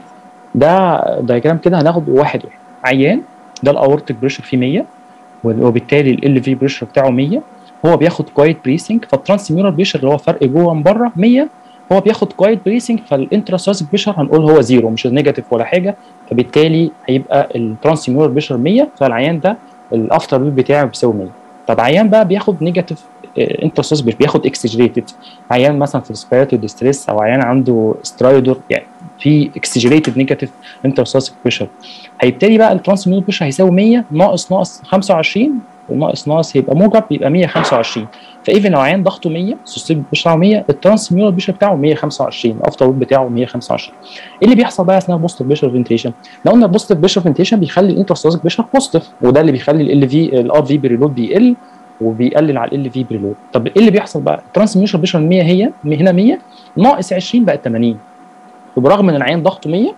ده دايجرام كده هناخد واحد واحد عيان ده الاورتيك بريشر فيه 100 وبالتالي ال في بريشر بتاعه 100 هو بياخد كوايت بريسنج فالترانسميورال بريشر اللي هو فرق جوه من بره 100 هو بياخد كوايت بريسنج فالانتراسوسيك بريشر هنقول هو زيرو مش نيجاتيف ولا حاجه فبالتالي هيبقى الترانسميورال بريشر 100 فالعيان ده الافتر لود بتاعه بيساوي 100 طب عيان بقى بياخد نيجاتيف انتراسوسيك بياخد اكسجريتد عيان مثلا في ريسبيراتوري ديستريس او عيان عنده سترايدور يعني في اكسجريتد نيجاتيف انتراسوسيك بريشر هيبتدي بقى الترانسميورال بريشر هيساوي 100 ناقص ناقص 25 وناقص ناقص يبقى موجب يبقى 125 فايفن لو عيان ضغطه 100 السيستم بتاعه 100 الترانسميورال بريشر بتاعه 125 الافتر بتاعه 125 ايه اللي بيحصل بقى اثناء البوستيف بريشر فنتيشن لو قلنا البوستيف بريشر فنتيشن بيخلي الانتراسوسيك بريشر بوزيتيف وده اللي بيخلي ال في الار في بريلود بيقل وبيقلل على ال في بريلود طب ايه اللي بيحصل بقى الترانسميورال بريشر 100 هي هنا 100 ناقص 20 بقت 80 وبرغم ان العيان ضغطه 100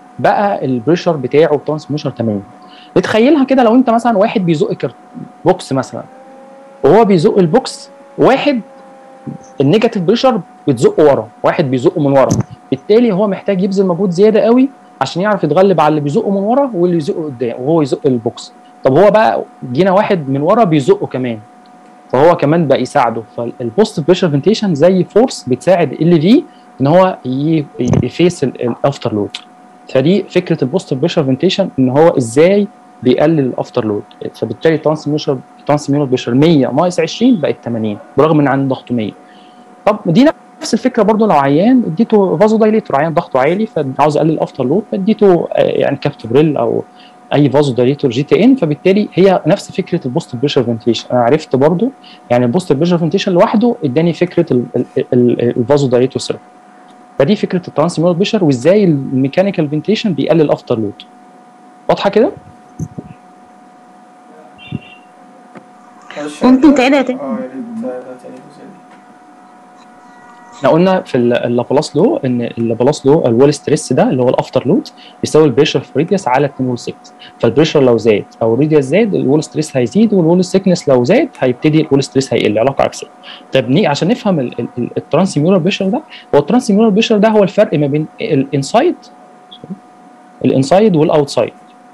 بقى البريشر بتاعه الترانسميشن 80 اتخيلها كده لو انت مثلا واحد بيزق كرت بوكس مثلا وهو بيزق البوكس واحد النيجاتيف بريشر بتزقه ورا واحد بيزقه من ورا بالتالي هو محتاج يبذل مجهود زياده قوي عشان يعرف يتغلب على اللي بيزقه من ورا واللي يزقه قدام وهو يزق البوكس طب هو بقى جينا واحد من ورا بيزقه كمان فهو كمان بقى يساعده فالبوست بريشر فنتيشن زي فورس بتساعد ال في ان هو يفيس الافتر لود فدي فكره البوست بريشر فنتيشن ان هو ازاي بيقلل الافتر لود فبالتالي الترانسميشر الترانسميشر بريشر 100 ناقص 20 بقت 80 برغم ان عنده ضغطه 100 طب دي نفس الفكره برضو لو عيان اديته فازو دايليتور عيان ضغطه عالي فعاوز اقلل الافتر لود فاديته يعني كابتوبريل او اي فازو دايليتور جي تي ان فبالتالي هي نفس فكره البوست بريشر فنتيشن انا عرفت برضو يعني البوست بريشر فنتيشن لوحده اداني فكره الفازو دايليتور سيرف فدي فكره الترانسميورال بريشر وازاي الميكانيكال فنتيشن بيقلل الافتر لود واضحه كده؟ ممكن تعيدها تاني اه يا ريت ده تاني الجزئية دي احنا قلنا في اللابلاس لو ان اللابلاس لو الوول ستريس ده اللي هو الافتر لود بيساوي البريشر في ريديوس على 2 وول 6 فالبريشر لو زاد او الريديوس زاد الوول ستريس هيزيد والوول سيكنس لو زاد هيبتدي الوول ستريس هيقل علاقه عكسيه طب نيجي عشان نفهم الترانسميورال بريشر ده هو الترانسميورال بريشر ده هو الفرق ما بين الانسايد الانسايد والاوتسايد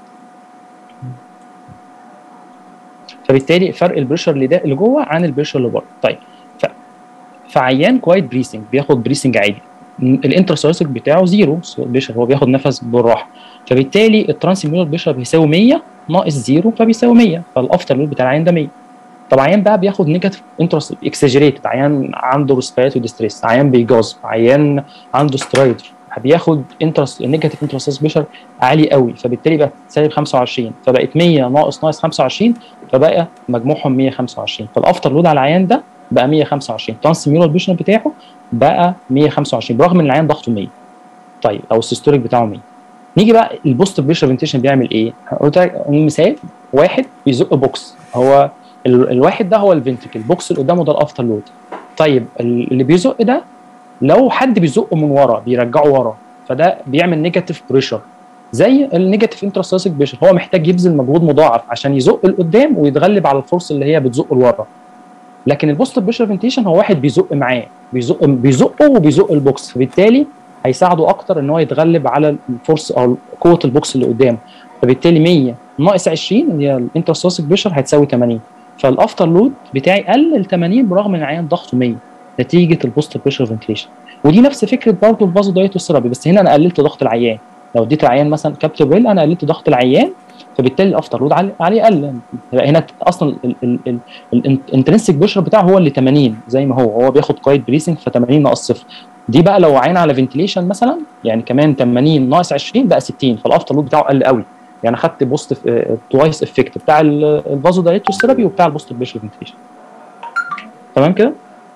فبالتالي فرق البريشر اللي ده اللي جوه عن البريشر اللي بره طيب ف... فعيان كوايت بريسنج بياخد بريسنج عادي الانتراسورسك بتاعه زيرو بريشر هو بياخد نفس بالراحه فبالتالي الترانسميورال بريشر بيساوي 100 ناقص زيرو فبيساوي 100 فالافتر لود بتاع العيان ده 100 طب عيان بقى بياخد نيجاتيف انترس اكسجريتد عيان عنده ريسبيراتوري ديستريس عيان بيجاز عيان عنده سترايدر بياخد انترس نيجاتيف انترس بريشر عالي قوي فبالتالي بقى سالب 25 فبقت 100 ناقص ناقص 25 فبقى مجموعهم 125 فالافتر لود على العيان ده بقى 125 ترانسميورال بريشر بتاعه بقى 125 برغم ان العيان ضغطه 100 طيب او السيستوليك بتاعه 100 نيجي بقى البوست بريشر فنتيشن بيعمل ايه؟ قلت لك مثال واحد بيزق بوكس هو ال الواحد ده هو الفنتكل البوكس اللي قدامه ده الافتر لود طيب اللي بيزق ده لو حد بيزقه من ورا بيرجعه ورا فده بيعمل نيجاتيف بريشر زي النيجاتيف انتراسوسيك بريشر هو محتاج يبذل مجهود مضاعف عشان يزق لقدام ويتغلب على الفورس اللي هي بتزقه لورا لكن البوست بريشر فنتيشن هو واحد بيزق معاه بيزق بيزقه وبيزق البوكس فبالتالي هيساعده اكتر ان هو يتغلب على الفورس او قوه البوكس اللي قدامه فبالتالي 100 ناقص 20 اللي هي الانتراسوسيك بريشر هتساوي 80 فالافتر لود بتاعي قل ل 80 برغم ان العيان ضغطه 100 نتيجه البوست بريشر فنتيشن ودي نفس فكره برضه الفازو دايتو ثيرابي بس هنا انا قللت ضغط العيان لو اديت العيان مثلا كابتوبريل انا قللت ضغط العيان فبالتالي الافتر لود عليه قل يبقى هنا اصلا الانترنسك بريشر بتاعه هو اللي 80 زي ما هو هو بياخد كوايت بريسنج ف 80 ناقص صفر دي بقى لو عين على فنتيليشن مثلا يعني كمان 80 ناقص 20 بقى 60 فالافتر لود بتاعه قل قوي يعني اخدت بوست توايس افكت بتاع الفازو دايتو ثيرابي وبتاع البوست بريشر فنتيليشن تمام كده؟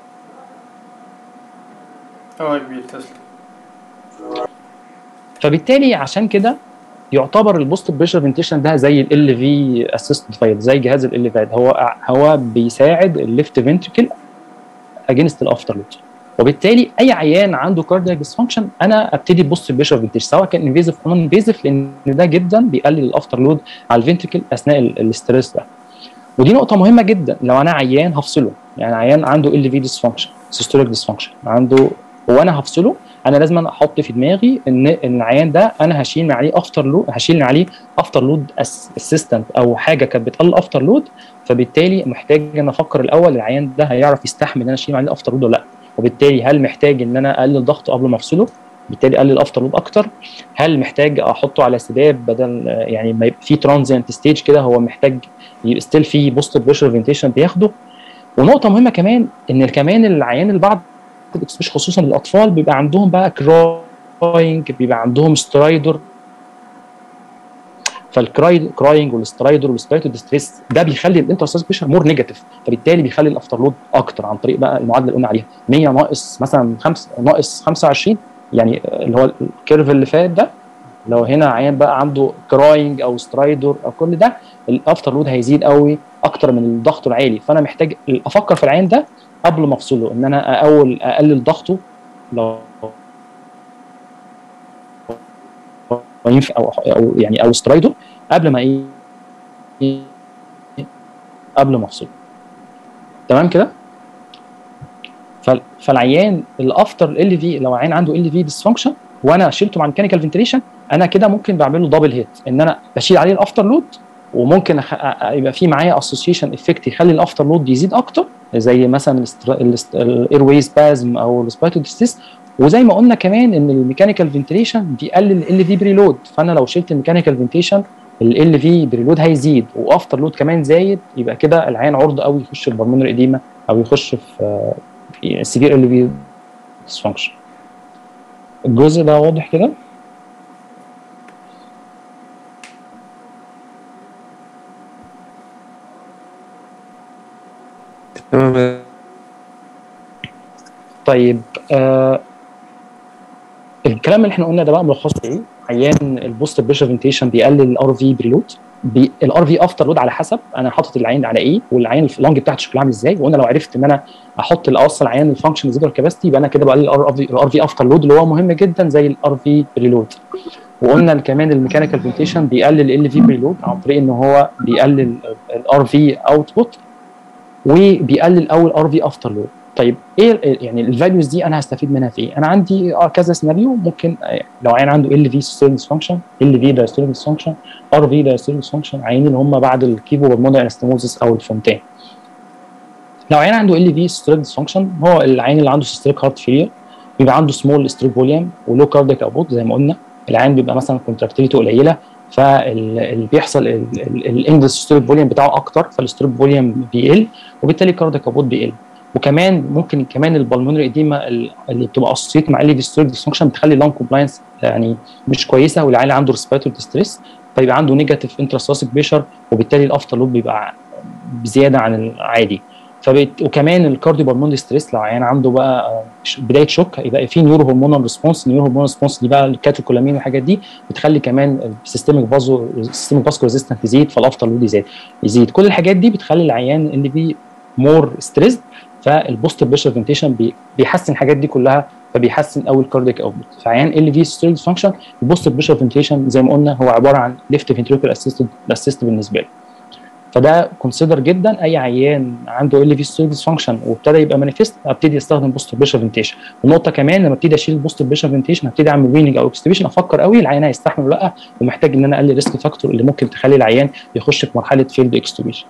اه يا كبير تسلم فبالتالي عشان كده يعتبر البوست بريشر فنتيشن ده زي ال في اسيستد فايل زي جهاز ال فايل هو هو بيساعد الليفت فنتريكل اجينست الافتر لود وبالتالي اي عيان عنده كاردياك ديسفانكشن انا ابتدي ابص البيشر فينتيج سواء كان انفيزيف او نون انفيزيف لان ده جدا بيقلل الافتر لود على الفنتركل اثناء ال- الاستريس ده ودي نقطه مهمه جدا لو انا عيان هفصله يعني عيان عنده ال في ديسفانكشن سيستوليك ديسفانكشن عنده وانا هفصله انا لازم احط في دماغي ان ان العيان ده انا هشيل من عليه افتر لود هشيل من عليه افتر لود اسيستنت او حاجه كانت بتقلل افتر لود فبالتالي محتاج ان افكر الاول العيان ده هيعرف يستحمل ان انا اشيل من عليه افتر لود ولا لا وبالتالي هل محتاج ان انا اقلل ضغطه قبل ما افصله بالتالي اقلل الافتر لود اكتر هل محتاج احطه على سداب بدل يعني ما يبقى في ترانزيانت ستيج كده هو محتاج ستيل في بوست بريشر فنتيشن بياخده ونقطه مهمه كمان ان كمان العيان البعض الاكسبريشن خصوصا الاطفال بيبقى عندهم بقى كراينج بيبقى عندهم سترايدر فالكراينج والسترايدر والسترايدر ستريس ده بيخلي الانترستاس بريشر مور نيجاتيف فبالتالي بيخلي الافتر لود اكتر عن طريق بقى المعادله اللي قلنا عليها 100 ناقص مثلا 5 ناقص 25 يعني اللي هو الكيرف اللي فات ده لو هنا عيان بقى عنده كراينج او سترايدر او كل ده الافتر لود هيزيد قوي اكتر من الضغط العالي فانا محتاج افكر في العيان ده قبل ما افصله ان انا اول اقلل ضغطه لو ينفع او او يعني او سترايدر قبل ما ايه قبل ما افصله تمام كده فالعيان الافتر ال في لو عيان عنده ال في ديسفانكشن وانا شلته مع ميكانيكال فنتريشن انا كده ممكن بعمل له دبل هيت ان انا بشيل عليه الافتر لود وممكن أخ... يبقى في معايا اسوسيشن افكت يخلي الافتر لود يزيد اكتر زي مثلا الاير واي سبازم او السبايتوديستيس وزي ما قلنا كمان ان الميكانيكال فنتريشن بيقلل ال في بريلود فانا لو شلت الميكانيكال فنتيشن ال في بريلود هيزيد وافتر لود كمان زايد يبقى كده العيان عرضه قوي يخش في بالمونري اديما او يخش في في سيفير ال في ديسفانكشن الجزء ده واضح كده تمام طيب آه الكلام اللي احنا قلنا ده بقى ملخصه ايه؟ عيان البوست بريشر فنتيشن بيقلل الار في بريلود الار في افتر لود على حسب انا حاطط العين على ايه والعين اللونج بتاعته شكلها عامل ازاي وقلنا لو عرفت ان انا احط الاصل العيان الفانكشن ريزيدوال كاباسيتي يبقى انا كده بقلل الار في افتر لود اللي هو مهم جدا زي الار في بريلود وقلنا كمان الميكانيكال فنتيشن بيقلل ال في بريلود عن طريق ان هو بيقلل الار في اوتبوت وبيقلل اول ار في افتر لود طيب ايه يعني الفاليوز دي انا هستفيد منها في ايه؟ انا عندي كذا سيناريو ممكن لو عين عنده ال في سيستوليك فانكشن ال في دايستوليك فانكشن ار في دايستوليك فانكشن عينين اللي هم بعد الكيبو بالمونر انستموزس او الفونتين لو عين عنده ال في سيستوليك فانكشن هو العين اللي عنده سيستوليك هارت فيلير بيبقى عنده سمول ستروك فوليوم ولو كارديك اوبوت زي ما قلنا العين بيبقى مثلا كونتراكتيليتي قليله فاللي بيحصل الاندس ستروك فوليوم بتاعه اكتر فالستروك فوليوم بيقل وبالتالي الكارديك اوبوت بيقل وكمان ممكن كمان البلمونري اديما اللي بتبقى اسوسيت مع ال ديستروك ديسفانكشن بتخلي اللون كومبلاينس يعني مش كويسه والعيال عنده ريسبيرتوري ديستريس فيبقى عنده نيجاتيف انتراسوسيك بريشر وبالتالي الافتر لود بيبقى بزياده عن العادي فبت... وكمان الكارديو بالمونري ستريس لو عيان عنده بقى بدايه شوك يبقى في نيورو هرمونال ريسبونس نيورو هرمونال ريسبونس دي بقى الكاتوكولامين والحاجات دي بتخلي كمان السيستميك فازو السيستميك فاسكو ريزيستنت يزيد فالافتر لود يزيد يزيد كل الحاجات دي بتخلي العيان اللي بي مور ستريسد فالبوست بريشر فنتيشن بيحسن الحاجات دي كلها فبيحسن قوي الكارديك اوتبوت فعيان ال في ستيل فانكشن البوست بريشر فنتيشن زي ما قلنا هو عباره عن ليفت فنتريكول اسيست اسيست بالنسبه له فده كونسيدر جدا اي عيان عنده ال في ستيل فانكشن وابتدى يبقى مانيفيست ابتدي استخدم بوست بريشر فنتيشن ونقطه كمان لما ابتدي اشيل البوست بريشر فنتيشن ابتدي اعمل ويننج او اكستبيشن افكر قوي العيان هيستحمل ولا لا ومحتاج ان انا اقلل ريسك فاكتور اللي ممكن تخلي العيان يخش في مرحله فيلد اكستبيشن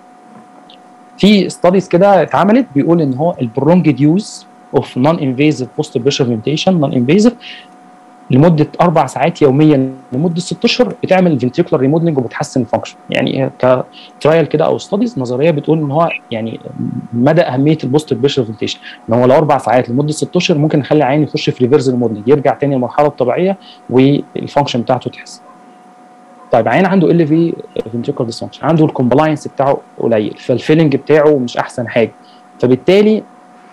في ستاديز كده اتعملت بيقول ان هو البرونجد يوز اوف نون انفيزيف بوست بريشر فنتيشن نون انفيزيف لمده اربع ساعات يوميا لمده ست اشهر بتعمل فنتريكولار ريموديلنج وبتحسن الفانكشن يعني كترايل كده او ستاديز نظريه بتقول ان هو يعني مدى اهميه البوست بريشر فنتيشن ان هو لو اربع ساعات لمده ست اشهر ممكن نخلي العين يخش في ريفرس ريموديلنج يرجع تاني للمرحله الطبيعيه والفانكشن بتاعته تحسن طيب عين عنده ال في فنتريكولار ديسفانكشن عنده الكومبلاينس بتاعه قليل فالفيلنج بتاعه مش احسن حاجه فبالتالي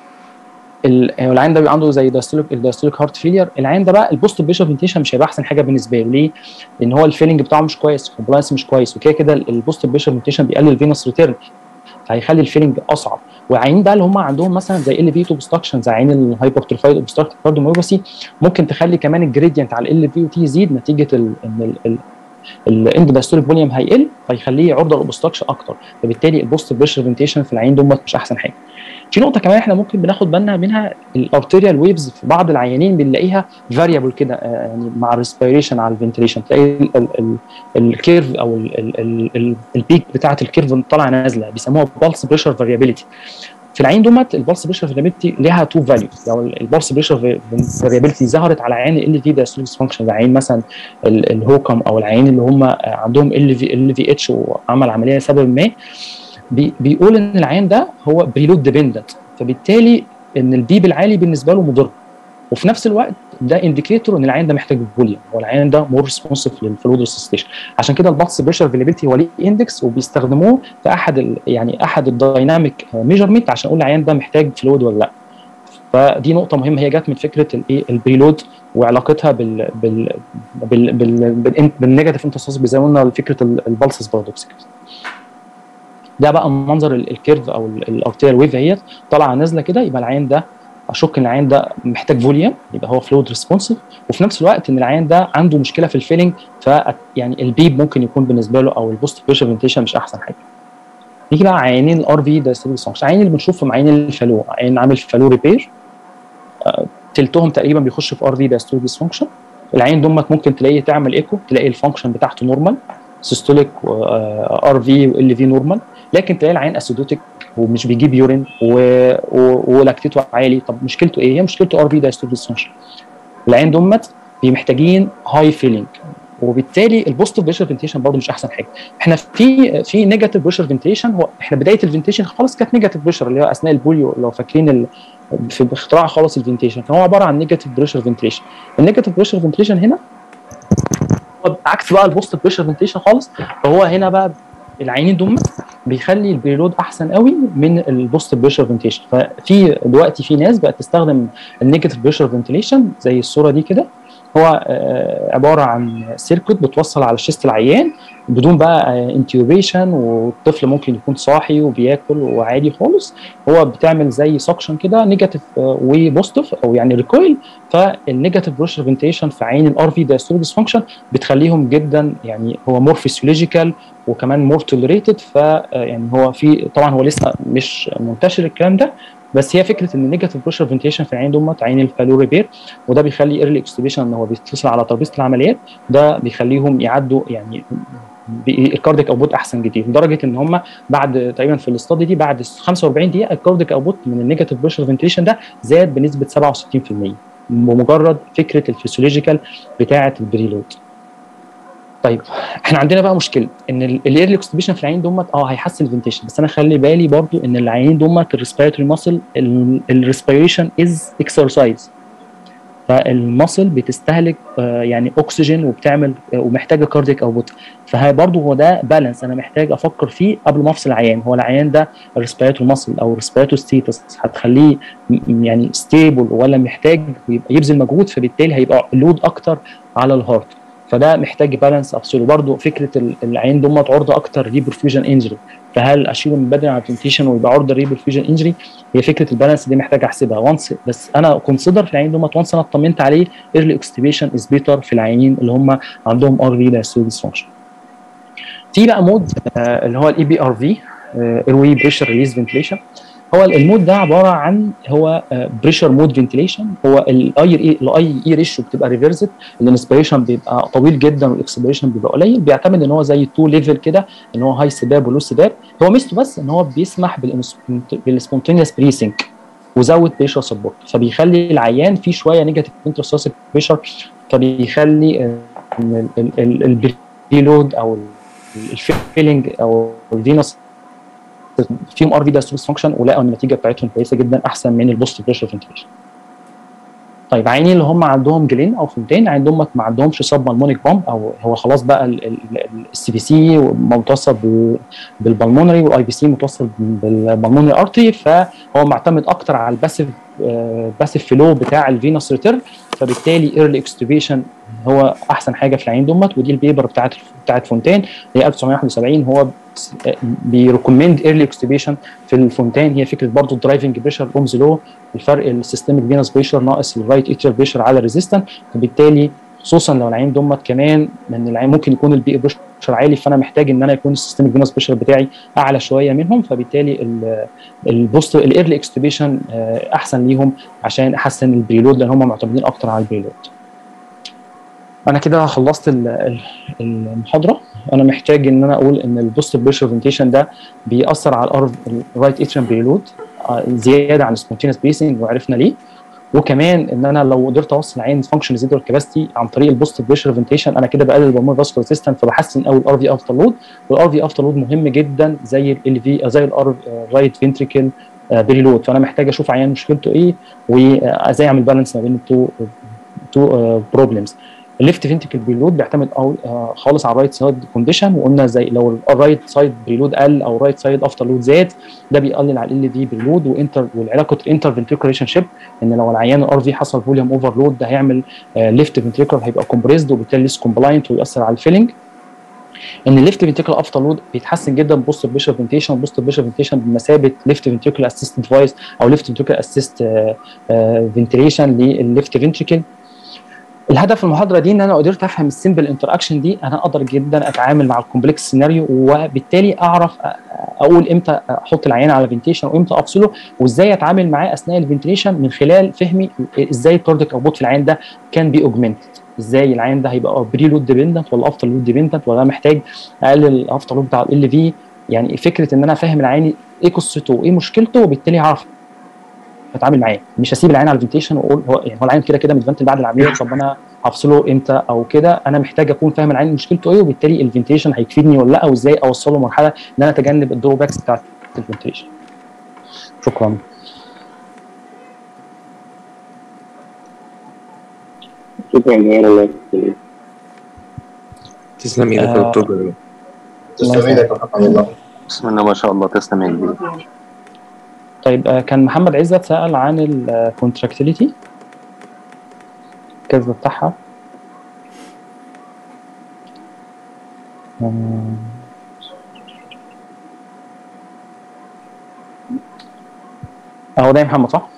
العين ده بيبقى عنده زي دايستوليك الدايستوليك هارت فيلير العين ده بقى البوست بريشر فنتيشن مش هيبقى احسن حاجه بالنسبه له ليه؟ لان هو الفيلنج بتاعه مش كويس الكومبلاينس مش كويس وكده كده البوست بريشر فنتيشن بيقلل الفينوس ريتيرن فهيخلي الفيلنج اصعب وعين بقى اللي هم عندهم مثلا زي ال في اوبستراكشن زي عين الهايبرتروفايد اوبستراكتيف كارديوميوباثي ممكن تخلي كمان الجريدينت على ال في وتي يزيد نتيجه ال- ان الاند دايستوليك فوليوم هيقل فيخليه عرضه للاوبستراكشن اكتر فبالتالي البوست بريشر فنتيشن في العين دوت مش احسن حاجه في نقطه كمان احنا ممكن بناخد بالنا منها الارتيريال ويفز في بعض العيانين بنلاقيها فاريبل كده آه، يعني مع الريسبيريشن على الفنتيليشن تلاقي ال- ال- ال- الكيرف او ال- ال- ال- ال- البيك بتاعه الكيرف طالعه نازله بيسموها بالس بريشر فاريابيليتي في العين دومت البلس بريشر فاريابيلتي ليها تو فاليو لو البلس بريشر فاريابيلتي ظهرت على عين ال في دايستوليك فانكشن زي عين مثلا ال- الهوكم او العين اللي هم عندهم ال في ال في اتش وعمل عمليه لسبب ما بي بيقول ان العين ده هو بريلود ديبندنت فبالتالي ان البيب العالي بالنسبه له مضر وفي نفس الوقت ده انديكيتور ان العين ده محتاج فوليوم والعين ده مور ريسبونسيف للفلود ريسستيشن عشان كده البلس بريشر افيلابيلتي هو ليه اندكس وبيستخدموه في احد ال يعني احد الدايناميك ميجرمنت عشان اقول العين ده محتاج فلويد ولا لا فدي نقطة مهمة هي جت من فكرة الايه البريلود وعلاقتها بال بال بال بال بال بالنيجاتيف انتصاص بيسمونا فكرة البلسس بارادوكس ده بقى منظر ال- الكيرف او الارتيريال ويف اهيت طالعه نازله كده يبقى العين ده اشك ان العين ده محتاج فوليوم يبقى هو فلويد ريسبونسيف وفي نفس الوقت ان العين ده عنده مشكله في الفيلنج ف يعني البيب ممكن يكون بالنسبه له او البوست بريشر فنتيشن مش احسن حاجه نيجي بقى عينين الار في دايستوليك فانكشن عين اللي بنشوفهم عين الفالو عين عامل فالو ريبير آه، تلتهم تقريبا بيخشوا في ار في دايستوليك فانكشن العين دمت ممكن تلاقيه تعمل ايكو تلاقي الفانكشن بتاعته نورمال سيستوليك ار في وال في نورمال لكن تلاقي العين اسيدوتيك ومش بيجيب يورين و... و... ولاكتيته عالي طب مشكلته ايه؟ هي مشكلته ار في دايستوليك فانكشن العين دمت محتاجين هاي فيلينج وبالتالي البوست بريشر فنتيشن برضه مش احسن حاجه احنا في في نيجاتيف بريشر فنتيشن هو احنا بدايه الفنتيشن خالص كانت نيجاتيف بريشر اللي هو اثناء البوليو لو فاكرين ال... في اختراع خالص الفنتيشن كان هو عباره عن نيجاتيف بريشر فنتيشن النيجاتيف بريشر فنتيشن هنا هو عكس بقى البوست بريشر فنتيشن خالص فهو هنا بقى العينين دول بيخلي البريلود احسن قوي من البوست بريشر فنتيشن ففي دلوقتي في ناس بقت تستخدم النيجاتيف بريشر فنتيليشن زي الصوره دي كده هو آه، عباره عن سيركت بتوصل على شيست العيان بدون بقى انتيوبيشن والطفل ممكن يكون صاحي وبياكل وعادي خالص هو بتعمل زي سكشن كده نيجاتيف وبوزيتيف او يعني ريكويل فالنيجاتيف بريشر فنتيشن في عين الار في دايستوليك ديسفانكشن بتخليهم جدا يعني هو مور فيسيولوجيكال وكمان مور توليريتد ف يعني هو في طبعا هو لسه مش منتشر الكلام ده بس هي فكره ان النيجاتيف بريشر فنتيشن في العين دومت عين الفالو ريبير وده بيخلي ايرلي اكستوبيشن ان هو بيتصل على ترابيزه العمليات ده بيخليهم يعدوا يعني الكارديك اوتبوت احسن كتير لدرجه ان هم بعد تقريبا في الاستادي دي بعد 45 دقيقه الكارديك اوتبوت من النيجاتيف بريشر فنتيشن ده زاد بنسبه 67% بمجرد فكره الفسيولوجيكال بتاعه البريلود طيب احنا عندنا بقى مشكله ان الايرلي اكستوبيشن في العين دومت اه هيحسن الفنتيشن بس انا خلي بالي برضو ان العينين دومت الريسبيراتوري ماسل الريسبيريشن از اكسرسايز فالمصل بتستهلك آه، يعني اكسجين وبتعمل آه، ومحتاجه كارديك اوتبوت فهي برضه هو ده بالانس انا محتاج افكر فيه قبل ما افصل العيان هو العيان ده الريسبيراتور ماسل او الريسبيراتور ستيتس هتخليه م- يعني ستيبل ولا محتاج يبقى يبذل مجهود فبالتالي هيبقى لود اكتر على الهارت فده محتاج بالانس افصله برضه فكره ال- العين دمت عرضه اكتر ريبرفيوجن انجري فهل اشيله من بدري على البلانتيشن ويبقى عرضه ريبرفيوجن انجري هي فكره البالانس دي محتاج احسبها وانس بس انا كونسيدر في العين دمت وانس انا اطمنت عليه ايرلي اكستيبيشن از بيتر في العينين اللي هم عندهم ار في دايستوليك فانكشن في بقى مود آه، اللي هو الاي بي ار في ايروي بريشر ريليز فنتيليشن هو المود ده عباره عن هو بريشر مود فنتيليشن هو الاي الاي اي ريشيو بتبقى ريفرسد الانسبيريشن بيبقى طويل جدا والاكسبيريشن بيبقى قليل بيعتمد ان هو زي تو ليفل كده ان هو هاي سباب ولو سباب هو ميزته بس ان هو بيسمح بالسبونتينيوس بريسنج وزود بريشر سبورت فبيخلي العيان فيه شويه نيجاتيف انترستاسيك بريشر فبيخلي آه، ان البريلود او الفيلنج او الفينوس فيهم ار في دايستوليك فانكشن ولقوا ان النتيجه بتاعتهم كويسه جدا احسن من البوست بريشر فنتيليشن طيب عينين اللي هم عندهم جلين او فونتين عندهم ما عندهمش سب بالمونيك بامب او هو خلاص بقى السي بي سي متصل بال- بالبلمونري والاي بي سي متوصل بالبلمونري ارتي فهو معتمد اكتر على الباسيف باسيف فلو بتاع الفينوس ريتيرن فبالتالي ايرلي اكستوبيشن هو احسن حاجه في العين دمت ودي البيبر بتاعت بتاعت فونتين هي 1971 هو بيريكومند ايرلي اكستوبيشن في الفونتين هي فكره برضه الدرايفنج بريشر اومز لو الفرق السيستميك فينس بريشر ناقص الرايت اتريال بريشر على الريزيستنت فبالتالي خصوصا لو العين دمت كمان لان العين ممكن يكون البي بريشر عالي فانا محتاج ان انا يكون السيستميك فينس بريشر بتاعي اعلى شويه منهم فبالتالي البوست الايرلي اكستوبيشن احسن ليهم عشان احسن البريلود لان هم معتمدين اكتر على البريلود انا كده خلصت المحاضره انا محتاج ان انا اقول ان البوست بريشر فنتيشن ده بيأثر على الرايت اتريم بريلود زياده عن السبونتينس بريسنج وعرفنا ليه وكمان ان انا لو قدرت اوصل عين فانكشن ريزيدوال كاباسيتي عن طريق البوست بريشر فنتيشن انا كده بقلل البلمون فاسكولار ريزيستنس فبحسن قوي الار في افتر لود والار في افتر لود مهم جدا زي ال في زي الار رايت فنتريكل بريلود فانا محتاج اشوف عيان مشكلته ايه وازاي اعمل بالانس ما بين التو تو بروبلمز الليفت فينتيكل بريلود بيعتمد أو آه خالص على الرايت سايد كونديشن وقلنا زي لو الرايت سايد بريلود قل او الرايت سايد افتر لود زاد ده بيقلل على ال في بريلود وانتر والعلاقه انتر فنتريكل ريليشن شيب ان لو العيان الار في حصل فوليوم اوفرلود ده هيعمل ليفت فنتريكل هيبقى كومبريسد وبالتالي ليس كومبلاينت ويأثر على الفيلنج ان الليفت فنتريكل افتر لود بيتحسن جدا بوست بريشر فنتيشن بوست بريشر فنتيشن بمثابه ليفت فنتريكل اسيست ديفايس او ليفت فنتريكل اسيست فنتيليشن للليفت فنتريكل الهدف المحاضره دي ان انا قدرت افهم السمبل انتراكشن دي انا اقدر جدا اتعامل مع الكومبلكس سيناريو وبالتالي اعرف اقول امتى احط العيان على فنتيشن وامتى افصله وازاي اتعامل معاه اثناء الفنتيشن من خلال فهمي ازاي الكارديك اوتبوت في العيان ده كان بي اوجمنتد ازاي العيان ده هيبقى بري لود ديبندنت ولا افتر لود ديبندنت ولا محتاج اقلل الافتر لود بتاع ال في يعني فكره ان انا فاهم العيان ايه قصته وايه مشكلته وبالتالي هعرف اتعامل معاه مش هسيب العين على الفنتيشن واقول هو يعني هو العين كده كده متفنتل بعد العمليه طب انا هفصله امتى او كده انا محتاج اكون فاهم العين مشكلته ايه وبالتالي الفنتيشن هيفيدني ولا لا وازاي اوصله لمرحله ان انا اتجنب الدروباكس بتاعت الفنتيشن شكرا شكرا الله تسلم ايدك يا دكتور تسلم ايدك يا الله بسم الله ما شاء الله تسلم يا كبير طيب كان محمد عزت سأل عن الكونتراكتيليتي الكذب بتاعها اهو ده يا محمد صح؟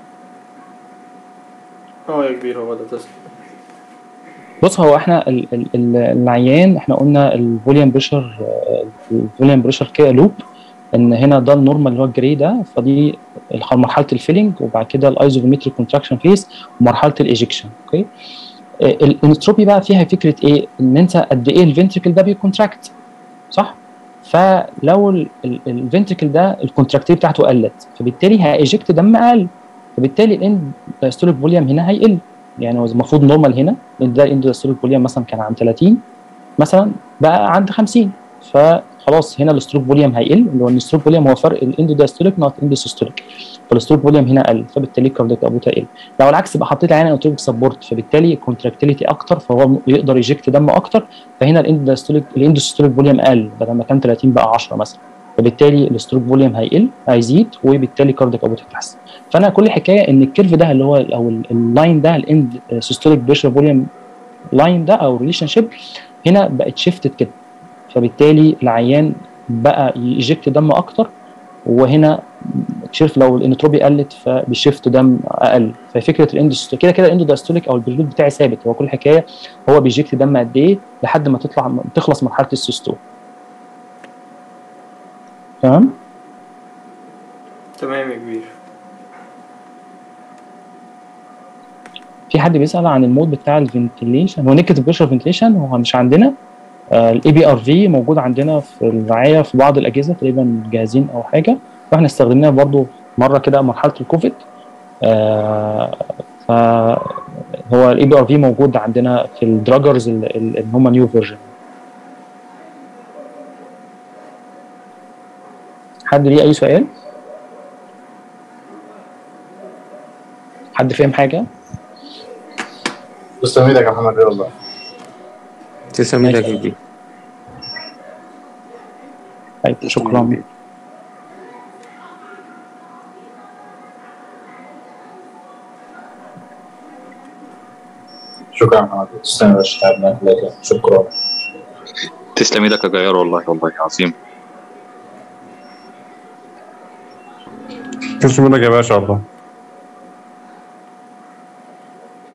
اه يا كبير هو ده تسلم بص هو احنا ال ال ال العيان احنا قلنا الفوليوم بريشر الفوليوم بريشر كده لوب ان هنا ده النورمال اللي هو الجري ده فدي مرحله الفيلنج وبعد كده الايزوفيمتريك كونتراكشن فيس ومرحله الايجكشن اوكي الانتروبي بقى فيها فكره ايه ان انت قد ايه الفنتريكل ده بيكونتراكت صح فلو الفنتريكل ده الكونتراكتيف بتاعته قلت فبالتالي هيجكت دم اقل فبالتالي الاند دايستوليك فوليوم هنا هيقل يعني هو المفروض نورمال هنا لان ده الاند دايستوليك فوليوم مثلا كان عند 30 مثلا بقى عند 50 فخلاص هنا الستروك فوليوم هيقل اللي هو الستروك فوليوم هو فرق الاندودايستوليك نوت اندوسيستوليك فالستروك فوليوم هنا قل فبالتالي الكاردياك ابوت هيقل لو العكس بقى حطيت عين انتروبيك سبورت فبالتالي كونتراكتيليتي اكتر فهو يقدر يجكت دم اكتر فهنا الاندوسيستوليك الاندوسيستوليك فوليوم قل بدل ما كان 30 بقى 10 مثلا فبالتالي الستروك فوليوم هيقل هيزيد وبالتالي كاردياك ابوت هيتحسن فانا كل الحكايه ان الكيرف ده اللي هو او اللاين ده الاند سيستوليك بريشر فوليوم لاين ده او ريليشن شيب هنا بقت شيفتد كده فبالتالي العيان بقى يجكت دم اكتر وهنا شايف لو الانتروبي قلت فبيشفت دم اقل ففكره الاندوستوليك كده كده الاندوداستوليك او البريلود بتاعي ثابت هو كل الحكايه هو بيجكت دم قد ايه لحد ما تطلع تخلص مرحله السيستول تمام تمام يا كبير في حد بيسال عن المود بتاع الفنتيليشن هو نيجاتيف بريشر فنتيليشن هو مش عندنا الاي بي ار في موجود عندنا في الرعايه في بعض الاجهزه تقريبا جاهزين او حاجه واحنا استخدمناه برضو مره كده مرحله الكوفيد آه فهو الاي بي ار في موجود عندنا في الدراجرز اللي هم نيو فيرجن حد ليه اي سؤال حد فاهم حاجه تسلم ايدك يا محمد رضا الله تسلم ايدك يا كبير طيب شكرا شكرا محمد تسلم يا باشا تعبنا ثلاثة شكرا تسلم ايدك يا جيار والله والله عظيم تسلم منك يا باشا والله